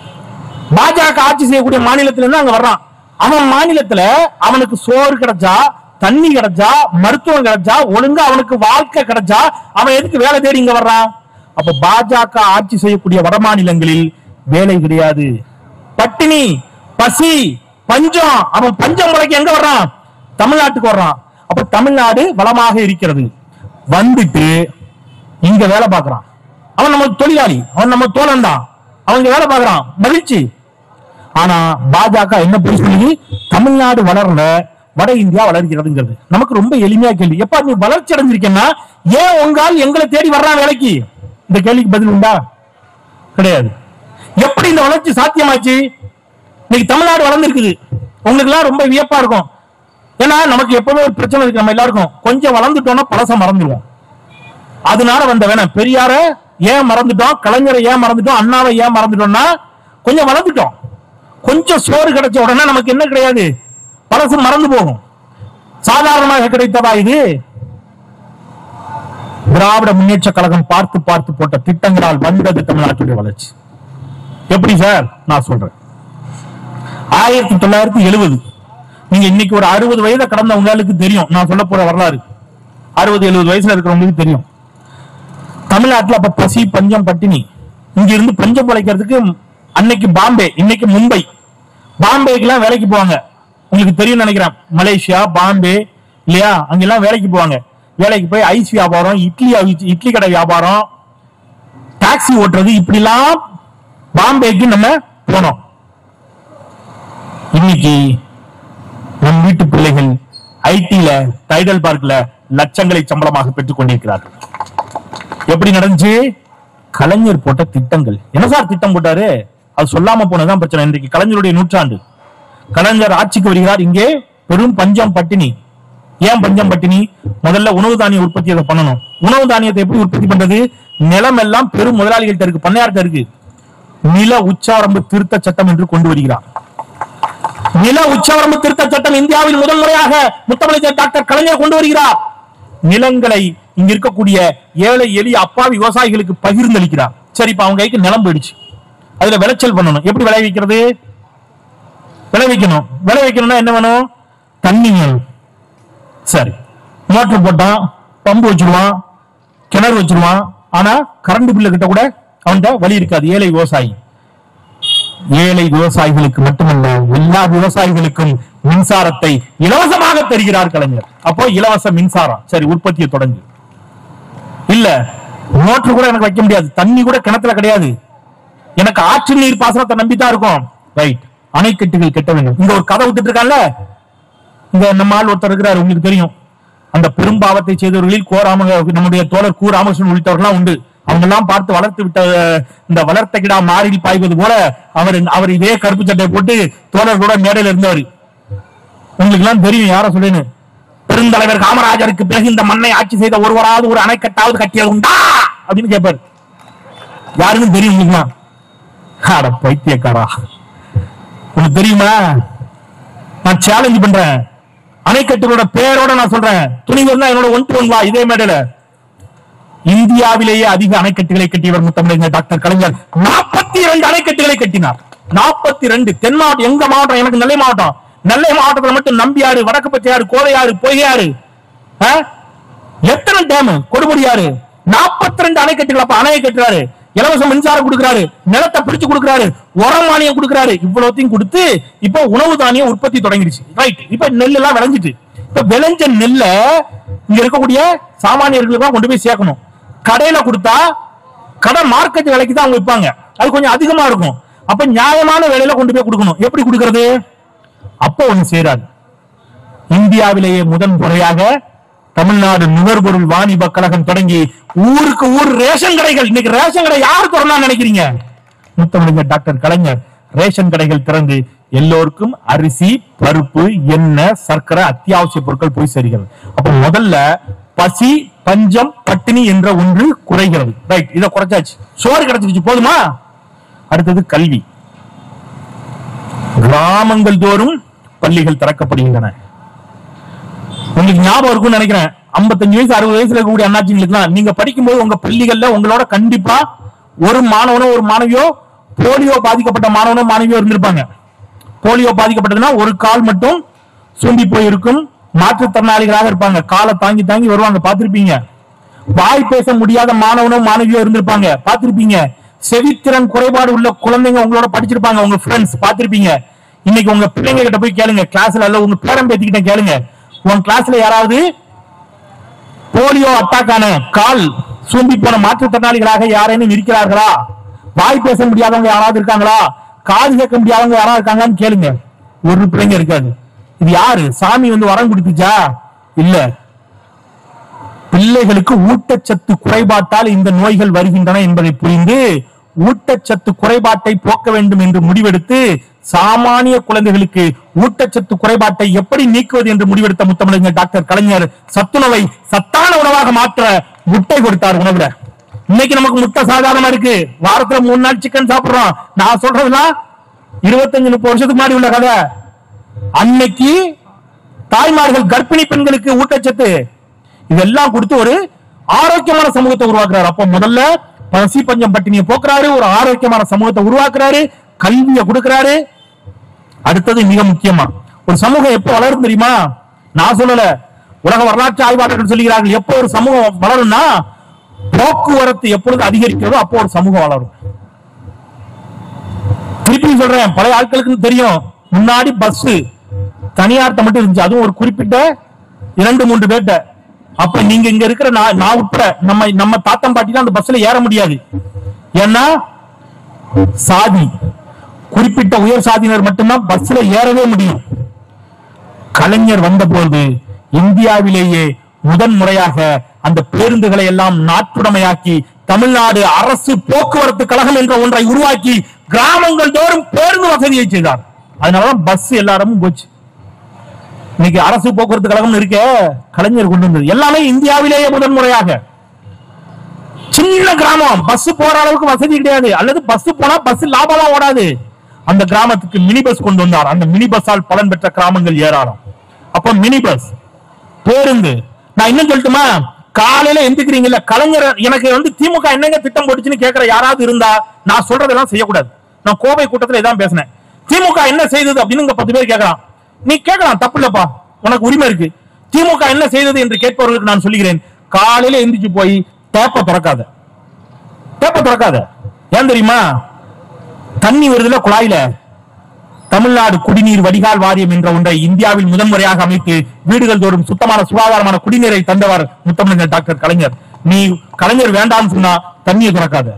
பாஜக ஆட்சி செய்யக்கூடிய மாநிலத்துல இருந்து அங்க வர்றான் அவன் மாநிலத்துல அவனுக்கு சோறு கிடைச்சா தண்ணி கிடைச்சா மருத்துவம் கிடைச்சா ஒழுங்கா அவனுக்கு வாழ்க்கை கிடைச்சா அவன் எதுக்கு வேலை தேடி இங்க வர்றான் அப்ப பாஜக ஆட்சி செய்யக்கூடிய வட மாநிலங்களில் வேலை கிடையாது பட்டினி பசி பஞ்சம் அவன் பஞ்சம் முறைக்கு எங்க வர்றான் தமிழ்நாட்டுக்கு வர்றான் அப்ப தமிழ்நாடு வளமாக இருக்கிறது வந்துட்டு இங்க வேலை பார்க்கறான் அவன் நம்ம தொழிலாளி அவன் நம்ம தோழன் தான் அவங்க வேலை பார்க்கறான் மகிழ்ச்சி ஆனா பாஜக என்ன போய் சொல்லி தமிழ்நாடு வளரல வட இந்தியா வளர்கிறதுங்கிறது நமக்கு ரொம்ப எளிமையா கேள்வி எப்ப நீ வளர்ச்சி அடைஞ்சிருக்கேன்னா ஏன் உங்கால் எங்களை தேடி வர்றான் வேலைக்கு இந்த கேள்விக்கு பதில் உண்டா கிடையாது எப்படி இந்த வளர்ச்சி சாத்தியமாச்சு இன்னைக்கு தமிழ்நாடு வளர்ந்துருக்குது உங்களுக்கு எல்லாம் ரொம்ப வியப்பா இருக்கும் ஏன்னா நமக்கு எப்பவுமே ஒரு பிரச்சனை இருக்கு நம்ம எல்லாருக்கும் கொஞ்சம் வளர்ந்துட்டோம்னா பழச மறந்துடுவோம் அதனால வந்த வேணாம் பெரியார ஏன் மறந்துட்டோம் கலைஞரை ஏன் மறந்துட்டோம் அண்ணாவை ஏன் மறந்துட்டோம்னா கொஞ்சம் வளர்ந்துட்டோம் கொஞ்சம் சோறு கிடைச்ச உடனே நமக்கு என்ன கிடையாது பழசு மறந்து போகும் சாதாரணமாக கிடைத்ததா இது திராவிட முன்னேற்ற கழகம் பார்த்து பார்த்து போட்ட திட்டங்களால் வந்தது தமிழ்நாட்டுடைய வளர்ச்சி எப்படி சார் நான் சொல்றேன் ஆயிரத்தி தொள்ளாயிரத்தி எழுபது நீங்க இன்னைக்கு ஒரு அறுபது வயதை கடந்த உங்களுக்கு தெரியும் நான் சொல்ல போற வரலாறு அறுபது எழுபது வயசுல இருக்கிறவங்களுக்கு தெரியும் தமிழ்நாட்டுல அப்ப பசி பஞ்சம் பட்டினி இங்க இருந்து பஞ்சம் பிழைக்கிறதுக்கு அன்னைக்கு பாம்பே இன்னைக்கு மும்பை பாம்பேக்கெல்லாம் வேலைக்கு போவாங்க உங்களுக்கு தெரியும் நினைக்கிறேன் மலேசியா பாம்பே இல்லையா அங்கெல்லாம் வேலைக்கு போவாங்க வேலைக்கு போய் ஐஸ் வியாபாரம் இட்லி அவிச்சு- இட்லி கடை வியாபாரம் டாக்ஸி ஓட்டுறது இப்படிலாம் பாம்பேக்கு நம்ம போனோம் இன்னைக்கு நம் வீட்டு பிள்ளைகள் ஐடில டைடல் பார்க்ல லட்சங்களை சம்பளமாக பெற்றுக் கொண்டிருக்கிறார்கள் எப்படி நடந்துச்சு கலைஞர் போட்ட திட்டங்கள் என்ன சார் திட்டம் போட்டாரு அது சொல்லாம போனதுதான் பிரச்சனை இன்றைக்கு கலைஞருடைய நூற்றாண்டு கலைஞர் ஆட்சிக்கு வருகிறார் இங்கே பெரும் பஞ்சம் பட்டினி ஏன் பஞ்சம் பட்டினி முதல்ல உணவு தானிய உற்பத்தி அதை பண்ணணும் உணவு தானியத்தை எப்படி உற்பத்தி பண்றது நிலம் எல்லாம் பெரும் முதலாளிகள்ட்ட இருக்கு பண்ணையார்ட்ட இருக்கு நில உச்சாரம்பு திருத்த சட்டம் என்று கொண்டு வருகிறார் நில உச்சவரம்பு திருத்த சட்டம் இந்தியாவில் முதல் முறையாக முத்தமிழர் டாக்டர் கலைஞர் கொண்டு வருகிறார் நிலங்களை இங்க இருக்கக்கூடிய ஏழை எளிய அப்பாவி விவசாயிகளுக்கு பகிர்ந்தளிக்கிறார் சரி இப்ப அவங்க கைக்கு நிலம் போயிடுச்சு அதுல விளைச்சல் பண்ணணும் எப்படி விளைவிக்கிறது விளைவிக்கணும் விளைவிக்கணும்னா என்ன வேணும் தண்ணி வேணும் சரி மோட்டர் போட்டான் பம்பு வச்சிருவான் கிணறு வச்சிருவான் ஆனா கரண்ட் பில்லு கிட்ட கூட அவன்கிட்ட வழி இருக்காது ஏழை விவசாயி ஏழை விவசாயிகளுக்கு மட்டுமல்ல எல்லா விவசாயிகளுக்கும் மின்சாரத்தை இலவசமாக தருகிறார் கலைஞர் அப்போ இலவச மின்சாரம் சரி உற்பத்தியை தொடங்கு இல்ல மோட்டர் கூட எனக்கு வைக்க முடியாது தண்ணி கூட கிணத்துல கிடையாது எனக்கு ஆற்று நீர் பாசனத்தை நம்பித்தான் இருக்கும் ரைட் அணைக்கட்டுகள் கட்ட வேண்டும் இங்க ஒரு கதை விட்டுட்டு இருக்கான்ல இந்த நம்ம ஆள் ஒருத்தர் இருக்கிறார் உங்களுக்கு தெரியும் அந்த பெரும்பாவத்தை செய்தவர்களில் கோ ராம நம்முடைய தோழர் கு ராமகிருஷ்ணன் உள்ளிட்டவர்கள்லாம் உண்டு அவங்க எல்லாம் பார்த்து வளர்த்து விட்ட இந்த வளர்த்த கிடா மாறில் பாய்வது போல அவர் அவர் இதே கருப்பு சட்டை போட்டு தோழர் கூட மேடையில இருந்தவர் உங்களுக்கு எல்லாம் தெரியும் யார சொல்லுன்னு பெருந்தலைவர் காமராஜருக்கு பிறகு இந்த மண்ணை ஆட்சி செய்த ஒருவராவது ஒரு அணைக்கட்டாவது கட்டியது உண்டா அப்படின்னு கேட்பாரு யாருக்கும் தெரியும் உங்களுக்கு அட பைத்தியக்காரா உனக்கு தெரியுமா நான் சேலஞ்ச் பண்றேன் அணைக்கட்டுகளோட பேரோட நான் சொல்றேன் துணிவு இருந்தா என்னோட ஒன் டு ஒன் வா இதே மேடையில இந்தியாவிலேயே அதிக அணைக்கட்டுகளை கட்டியவர் முத்தமிழர் டாக்டர் கலைஞர் நாற்பத்தி இரண்டு அணைக்கட்டுகளை கட்டினார் நாற்பத்தி ரெண்டு தென் மாவட்டம் எங்க மாவட்டம் எனக்கு நெல்லை மாவட்டம் நெல்லை மாவட்டத்துல மட்டும் நம்பியாறு வடக்கு பச்சையாறு கோதையாறு பொய்யாறு ஆ? எத்தனை டேம் கொடுமுடியாறு நாற்பத்தி ரெண்டு அணைக்கட்டுகள் அப்ப அணையை கட்டுறாரு இலவச மின்சாரம் கொடுக்கிறாரு நிலத்தை பிடிச்சு கொடுக்கிறாரு உரம் மானியம் கொடுக்கிறாரு இவ்வளவுத்தையும் கொடுத்து இப்ப உணவு தானியம் உற்பத்தி தொடங்கிடுச்சு ரைட் இப்ப நெல் எல்லாம் விளைஞ்சிட்டு இப்ப விளைஞ்ச நெல்ல இங்க இருக்கக்கூடிய சாமானியர்களுக்கு தான் கொண்டு போய் சேர்க்கணும் கடையில கொடுத்தா கடை மார்க்கெட் விலைக்கு தான் அவங்க விற்பாங்க அது கொஞ்சம் அதிகமா இருக்கும் அப்ப நியாயமான விலையில கொண்டு போய் கொடுக்கணும் எப்படி கொடுக்கறது அப்ப ஒண்ணு செய்யறாரு இந்தியாவிலேயே முதன் முறையாக தமிழ்நாடு நுகர்பொருள் வாணிப கழகம் தொடங்கி ஊருக்கு ஊர் ரேஷன் கடைகள் இன்னைக்கு ரேஷன் கடை யார் திறனா நினைக்கிறீங்க முத்தமிழர் டாக்டர் கலைஞர் ரேஷன் கடைகள் திறந்து எல்லோருக்கும் அரிசி பருப்பு எண்ணெய் சர்க்கரை அத்தியாவசிய பொருட்கள் போய் சேர்கிறது அப்ப முதல்ல பசி பஞ்சம் பட்டினி என்ற ஒன்று குறைகிறது ரைட் இதை குறைச்சாச்சு சோறு கிடைச்சிருச்சு போதுமா அடுத்தது கல்வி கிராமங்கள் தோறும் பள்ளிகள் திறக்கப்படுகின்றன உங்களுக்கு ஞாபகம் இருக்கும்னு நினைக்கிறேன் 55 வயசு அறுபது வயசுல இருக்கக்கூடிய அண்ணாச்சிங்களுக்குலாம் நீங்க படிக்கும்போது உங்க பள்ளிகள்ல உங்களோட கண்டிப்பா ஒரு மாணவனோ ஒரு மாணவியோ போலியோ பாதிக்கப்பட்ட மாணவனோ மாணவியோ இருந்திருப்பாங்க போலியோ பாதிக்கப்பட்டதுன்னா ஒரு கால் மட்டும் சூம்பி போயிருக்கும் மாற்றுத்திறனாளிகளாக இருப்பாங்க காலை தாங்கி தாங்கி வருவாங்க பார்த்திருப்பீங்க வாய் பேச முடியாத மாணவனோ மாணவியோ இருந்திருப்பாங்க பார்த்திருப்பீங்க செவித்திறன் குறைபாடு உள்ள குழந்தைங்க உங்களோட படிச்சிருப்பாங்க உங்க ஃப்ரெண்ட்ஸ் பார்த்திருப்பீங்க இன்னைக்கு உங்க பிள்ளைங்க கிட்ட போய் கேளுங்க கிளாஸ்ல அல்ல உங்க பேரன் பேத்திக்கிட்ட கேளுங்க உங்க கிளாஸ்ல யாராவது போலியோ அட்டாக்கான கால் சூம்பி போன மாற்றுத்திறனாளிகளாக யாரேனும் இருக்கிறார்களா வாய் பேச முடியாதவங்க யாராவது இருக்காங்களா காது கேட்க முடியாதவங்க யாராவது இருக்காங்கன்னு கேளுங்க ஒரு பிள்ளைங்க இருக்காது இது யாரு சாமி வந்து வரம் கொடுத்துச்சா இல்ல பிள்ளைகளுக்கு ஊட்டச்சத்து குறைபாட்டால் இந்த நோய்கள் வருகின்றன என்பதை புரிந்து ஊட்டச்சத்து குறைபாட்டை போக்க வேண்டும் என்று முடிவெடுத்து சாமானிய குழந்தைகளுக்கு ஊட்டச்சத்து குறைபாட்டை எப்படி நீக்குவது என்று முடிவெடுத்த முத்தமிழர் டாக்டர் கலைஞர் சத்துணவை சத்தான உணவாக மாற்ற முட்டை கொடுத்தார் உணவுல இன்னைக்கு நமக்கு முட்டை சாதாரணமா இருக்கு வாரத்துல மூணு நாள் சிக்கன் சாப்பிடுறோம் நான் சொல்றதுலாம் இருபத்தஞ்சு முப்பது வருஷத்துக்கு முன்னாடி உள்ள கதை அன்னைக்கு தாய்மார்கள் கர்ப்பிணி பெண்களுக்கு ஊட்டச்சத்து இதெல்லாம் கொடுத்து ஒரு ஆரோக்கியமான சமூகத்தை உருவாக்குறாரு அப்ப முதல்ல பசி பஞ்சம் பட்டினியை போக்குறாரு ஒரு ஆரோக்கியமான சமூகத்தை உருவாக்குறாரு கல்வியை கொடுக்கிறாரு அடுத்தது மிக முக்கியமா ஒரு சமூகம் எப்போ வளரும் தெரியுமா நான் சொல்லல உலக வரலாற்று ஆய்வாளர்கள் சொல்லுகிறார்கள் எப்போ ஒரு சமூகம் வளரும்னா போக்குவரத்து எப்பொழுது அதிகரிக்கிறதோ அப்போ ஒரு சமூகம் வளரும் திருப்பி சொல்றேன் பழைய ஆட்களுக்கு தெரியும் முன்னாடி பஸ் தனியார்ட்ட மட்டும் இருந்துச்சு அதுவும் ஒரு குறிப்பிட்ட இரண்டு மூன்று பேர்ட்ட அப்ப நீங்க இங்க இருக்கிற நான் நான் உட்பட நம்ம நம்ம தாத்தம் பாட்டி தான் அந்த பஸ்ல ஏற முடியாது ஏன்னா சாதி குறிப்பிட்ட உயர் சாதியினர் மட்டும்தான் பஸ்ல ஏறவே முடியும் கலைஞர் வந்தபோது இந்தியாவிலேயே முதன் முறையாக அந்த பேருந்துகளை எல்லாம் நாட்டுடைமையாக்கி தமிழ்நாடு அரசு போக்குவரத்து கழகம் என்ற ஒன்றை உருவாக்கி கிராமங்கள் தோறும் பேருந்து வசதியை செய்தார் அதனாலதான் பஸ் எல்லாரும் போச்சு இன்னைக்கு அரசு போக்குவரத்து கழகம் இருக்க கலைஞர் கொண்டு வந்தது எல்லாமே இந்தியாவிலேயே முதன் முறையாக சின்ன கிராமம் பஸ் போற அளவுக்கு வசதி கிடையாது அல்லது பஸ் போனா பஸ் லாபமா ஓடாது அந்த கிராமத்துக்கு மினி பஸ் கொண்டு வந்தார் அந்த மினி பஸ்ஸால் பலன் பெற்ற கிராமங்கள் ஏராளம் அப்போ மினி பஸ் பேருந்து நான் இன்னும் சொல்லட்டுமா காலையில எந்திக்கிறீங்கல்ல கலைஞர் எனக்கு வந்து திமுக என்னங்க திட்டம் போட்டுச்சுன்னு கேக்குற யாராவது இருந்தா நான் சொல்றதெல்லாம் செய்யக்கூடாது நான் கோவை கூட்டத்துல இதான் பேசினேன் திமுக என்ன செய்தது அப்படின்னு இங்க பத்து பேர் கேட்கலாம் நீ கேட்கலாம் தப்பு இல்லப்பா உனக்கு உரிமை இருக்கு திமுக என்ன செய்தது என்று கேட்பவர்களுக்கு நான் சொல்லுகிறேன் காலையில எந்திரிச்சு போய் டேப்ப திறக்காத டேப்ப திறக்காத ஏன் தெரியுமா தண்ணி வருதுல குழாயில தமிழ்நாடு குடிநீர் வடிகால் வாரியம் என்ற ஒன்றை இந்தியாவில் முதன்முறையாக அமைத்து வீடுகள் தோறும் சுத்தமான சுகாதாரமான குடிநீரை தந்தவர் முத்தமிழர் டாக்டர் கலைஞர் நீ கலைஞர் வேண்டாம்னு சொன்னா தண்ணியை திறக்காத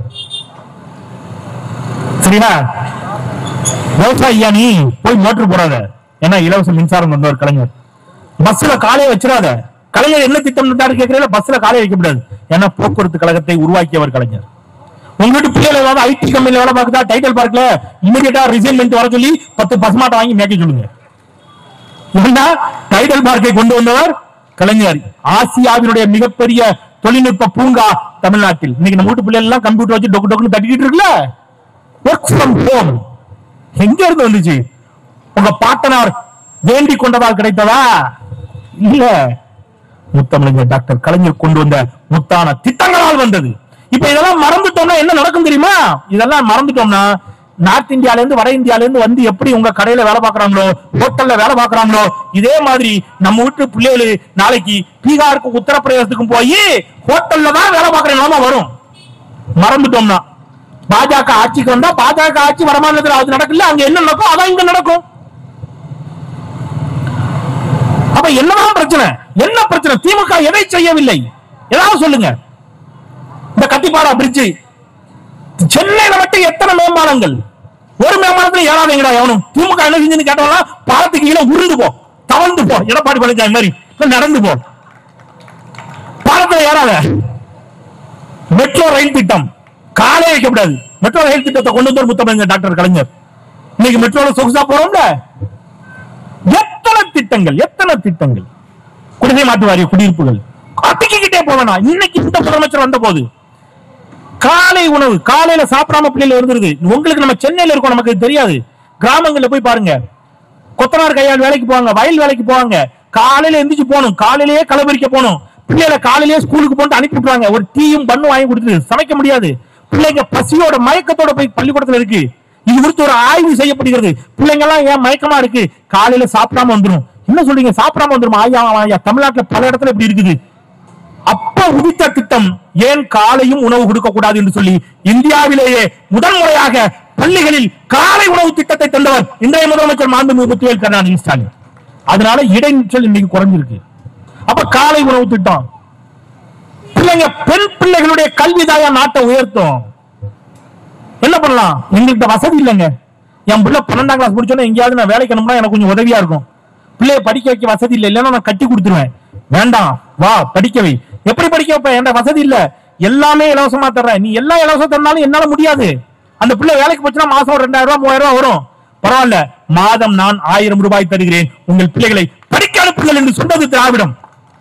சரியா விவசாயியா நீ போய் மோட்டர் போடாத ஏன்னா இலவச மின்சாரம் வந்தவர் கலைஞர் பஸ்ல காலையை வச்சிடாத கலைஞர் என்ன திட்டம் கேட்கிறீங்க பஸ்ல காலையை வைக்க கூடாது ஏன்னா போக்குவரத்து கழகத்தை உருவாக்கியவர் கலைஞர் உங்க வீட்டு பிள்ளைகள் ஏதாவது ஐடி கம்பெனில வேலை பார்க்குதா டைட்டில் பார்க்ல இமீடியட்டா ரிசைன் பண்ணிட்டு வர சொல்லி பத்து பசுமாட்டை வாங்கி மேய்க்க சொல்லுங்க ஏன்னா டைட்டில் பார்க்கை கொண்டு வந்தவர் கலைஞர் ஆசியாவினுடைய மிகப்பெரிய தொழில்நுட்ப பூங்கா தமிழ்நாட்டில் இன்னைக்கு நம்ம வீட்டு பிள்ளைகள் எல்லாம் கம்ப்யூட்டர் வச்சு டொக்கு டொக்குன்னு தட்டிக்கிட்டு இருக்குல்ல ஒர்க் ஃப்ரம் ஹோம் எங்க இருந்து வந்துச்சு உங்க பாட்டனார் வேண்டிக் கொண்டதால் கிடைத்ததா இல்ல முத்தமிழர் டாக்டர் கலைஞர் கொண்டு வந்த முத்தான திட்டங்களால் வந்தது இப்ப இதெல்லாம் மறந்துட்டோம்னா என்ன நடக்கும் தெரியுமா இதெல்லாம் மறந்துட்டோம்னா நார்த் இந்தியால இருந்து வட இந்தியால இருந்து வந்து எப்படி உங்க கடையில வேலை பார்க்கறாங்களோ ஹோட்டல்ல வேலை பார்க்கறாங்களோ இதே மாதிரி நம்ம வீட்டு பிள்ளைகள் நாளைக்கு பீகாருக்கும் உத்தரப்பிரதேசத்துக்கும் போய் ஹோட்டல்ல தான் வேலை பார்க்கற நிலைமை வரும் மறந்துட்டோம்னா பாஜக ஆட்சிக்கு வந்தா பாஜக ஆட்சி வடமாநிலத்தில் அது நடக்கல அங்க என்ன நடக்கும் அதான் இங்க நடக்கும் அப்ப என்னதான் பிரச்சனை என்ன பிரச்சனை திமுக எதை செய்யவில்லை ஏதாவது சொல்லுங்க இந்த கத்திப்பாடா பிரிட்ஜ் சென்னையில மட்டும் எத்தனை மேம்பாலங்கள் ஒரு மேம்பாலத்துல ஏழாவது எங்கடா எவனும் திமுக என்ன செஞ்சுன்னு கேட்டோம்னா பாலத்துக்கு கீழே உருண்டு போ தவழ்ந்து போ எடப்பாடி பழனிசாமி மாதிரி இல்ல நடந்து போ பாலத்துல ஏறாத மெட்ரோ ரயில் திட்டம் காலே வைக்கப்படாது மெட்ரோ ரயில் திட்டத்தை கொண்டு வந்து முத்தமிழ் டாக்டர் கலைஞர் இன்னைக்கு மெட்ரோல சொகுசா போறோம்ல எத்தனை திட்டங்கள் எத்தனை திட்டங்கள் குடிசை மாற்று வாரிய குடியிருப்புகள் அட்டிக்கிட்டே போவேனா இன்னைக்கு இந்த முதலமைச்சர் வந்த போது காலை உணவு காலையில சாப்பிடாம பிள்ளைல இருந்துருது உங்களுக்கு நம்ம சென்னையில இருக்கோம் நமக்கு இது தெரியாது கிராமங்கள்ல போய் பாருங்க கொத்தனார் கையால் வேலைக்கு போவாங்க வயல் வேலைக்கு போவாங்க காலையில எந்திரிச்சு போகணும் காலையிலேயே களபரிக்க போகணும் பிள்ளைகளை காலையிலேயே ஸ்கூலுக்கு போட்டு அனுப்பி விட்டுருவாங்க ஒரு டீயும் பண்ணும் வாங்கி கொடுத்துட்டு சமைக்க முடியாது பிள்ளைங்க பசியோட மயக்கத்தோட போய் பள்ளிக்கூடத்துல இருக்கு இது குறித்து ஒரு ஆய்வு செய்யப்படுகிறது பிள்ளைங்க எல்லாம் ஏன் மயக்கமா இருக்கு காலையில சாப்பிடாம வந்துரும் என்ன சொல்றீங்க சாப்பிடாம வந்துரும் ஐயா ஐயா தமிழ்நாட்டுல பல இடத்துல இப்படி இருக்குது அப்ப உதித்த திட்டம் ஏன் காலையும் உணவு கொடுக்க கூடாது என்று சொல்லி இந்தியாவிலேயே முதல் முறையாக பள்ளிகளில் காலை உணவு திட்டத்தை தந்தவர் இன்றைய முதலமைச்சர் மாண்புமிகு முத்துவேல் கருணாநிதி ஸ்டாலின் அதனால இடைநிற்றல் இன்னைக்கு குறைஞ்சிருக்கு அப்ப காலை உணவு திட்டம் பிள்ளைங்க பெண் பிள்ளைகளுடைய கல்வி தாயா நாட்டை உயர்த்தும் என்ன பண்ணலாம் எங்ககிட்ட வசதி இல்லைங்க என் பிள்ளை பன்னெண்டாம் கிளாஸ் முடிச்சோன்னா எங்கேயாவது நான் வேலைக்கு அனுப்புனா எனக்கு கொஞ்சம் உதவியா இருக்கும் பிள்ளைய படிக்க வைக்க வசதி இல்லை இல்லைன்னா நான் கட்டி கொடுத்துருவேன் வேண்டாம் வா படிக்க வை எப்படி படிக்க வைப்பேன் என்கிட்ட வசதி இல்ல எல்லாமே இலவசமா தர்றேன் நீ எல்லாம் இலவசம் தந்தாலும் என்னால முடியாது அந்த பிள்ளை வேலைக்கு போச்சுன்னா மாசம் ஒரு ரெண்டாயிரம் ரூபாய் மூவாயிரம் ரூபாய் வரும் பரவாயில்ல மாதம் நான் ஆயிரம் ரூபாய் தருகிறேன் உங்கள் பிள்ளைகளை படிக்க அனுப்புங்கள் என்று சொன்னது திராவிடம்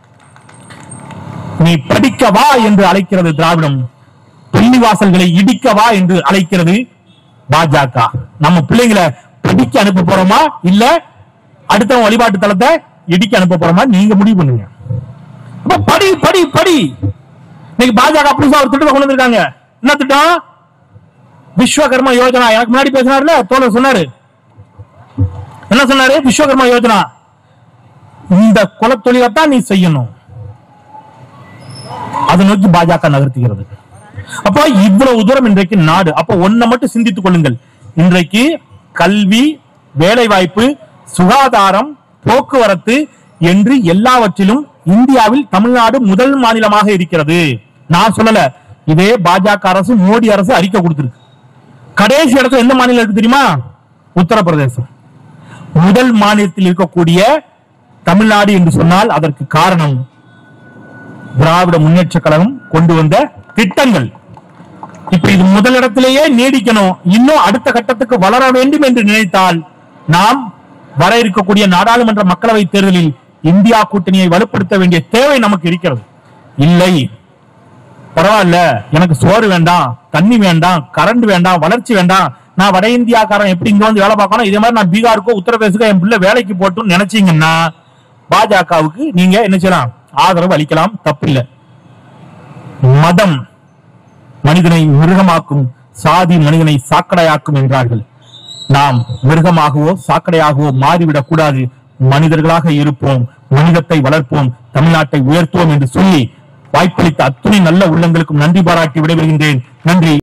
நீ படிக்க வா என்று அழைக்கிறது திராவிடம் பள்ளிவாசல்களை இடிக்க வா என்று அழைக்கிறது பாஜக நம்ம பிள்ளைங்களை படிக்க அனுப்ப போறோமா இல்ல அடுத்த வழிபாட்டு தலத்தை இடிக்க அனுப்ப போறோமா நீங்க முடிவு பண்ணுங்க அப்ப படி படி படி இன்னைக்கு பாஜக புதுசா ஒரு திட்டத்தை கொண்டு வந்திருக்காங்க என்ன திட்டம் விஸ்வகர்மா யோஜனா எனக்கு முன்னாடி பேசினார்ல தோழர் சொன்னாரு என்ன சொன்னாரு விஸ்வகர்மா யோஜனா இந்த குலத்தொழிலைத்தான் நீ செய்யணும் அதை நோக்கி பாஜக நகர்த்துகிறது அப்போ இவ்வளவு தூரம் இன்றைக்கு நாடு அப்போ ஒன்ன மட்டும் சிந்தித்துக் கொள்ளுங்கள் இன்றைக்கு கல்வி வேலை வாய்ப்பு சுகாதாரம் போக்குவரத்து என்று எல்லாவற்றிலும் இந்தியாவில் தமிழ்நாடு முதல் மாநிலமாக இருக்கிறது நான் சொல்லல இதே பாஜக அரசு மோடி அரசு அறிக்கை கொடுத்திருக்கு கடைசி இடத்துல எந்த மாநிலம் இருக்கு தெரியுமா உத்தரப்பிரதேசம் முதல் மாநிலத்தில் இருக்கக்கூடிய தமிழ்நாடு என்று சொன்னால் அதற்கு காரணம் திராவிட முன்னேற்ற கழகம் கொண்டு வந்த திட்டங்கள் இப்ப இது முதலிடத்திலேயே நீடிக்கணும் இன்னும் அடுத்த கட்டத்துக்கு வளர வேண்டும் என்று நினைத்தால் நாம் வர இருக்கக்கூடிய நாடாளுமன்ற மக்களவை தேர்தலில் இந்தியா கூட்டணியை வலுப்படுத்த வேண்டிய தேவை நமக்கு இருக்கிறது இல்லை பரவாயில்ல எனக்கு சோறு வேண்டாம் தண்ணி வேண்டாம் கரண்ட் வேண்டாம் வளர்ச்சி வேண்டாம் நான் வட இந்தியாக்காரன் எப்படி இங்க வந்து வேலை பார்க்கணும் இதே மாதிரி நான் பீகாருக்கோ உத்தரப்பிரதேசுக்கோ என் பிள்ளை வேலைக்கு போட்டுன்னு நினைச்சீங்கன்னா பாஜகவுக்கு நீங்க என்ன செய்யலாம் ஆதரவு அளிக்கலாம் தப்பில்லை மதம் மனிதனை மிருகமாக்கும் சாதி மனிதனை சாக்கடையாக்கும் என்றார்கள் நாம் மிருகமாகவோ சாக்கடையாகவோ மாறிவிடக் கூடாது மனிதர்களாக இருப்போம் மனிதத்தை வளர்ப்போம் தமிழ்நாட்டை உயர்த்துவோம் என்று சொல்லி வாய்ப்பளித்த அத்துணை நல்ல உள்ளங்களுக்கும் நன்றி பாராட்டி விடைபெறுகின்றேன் நன்றி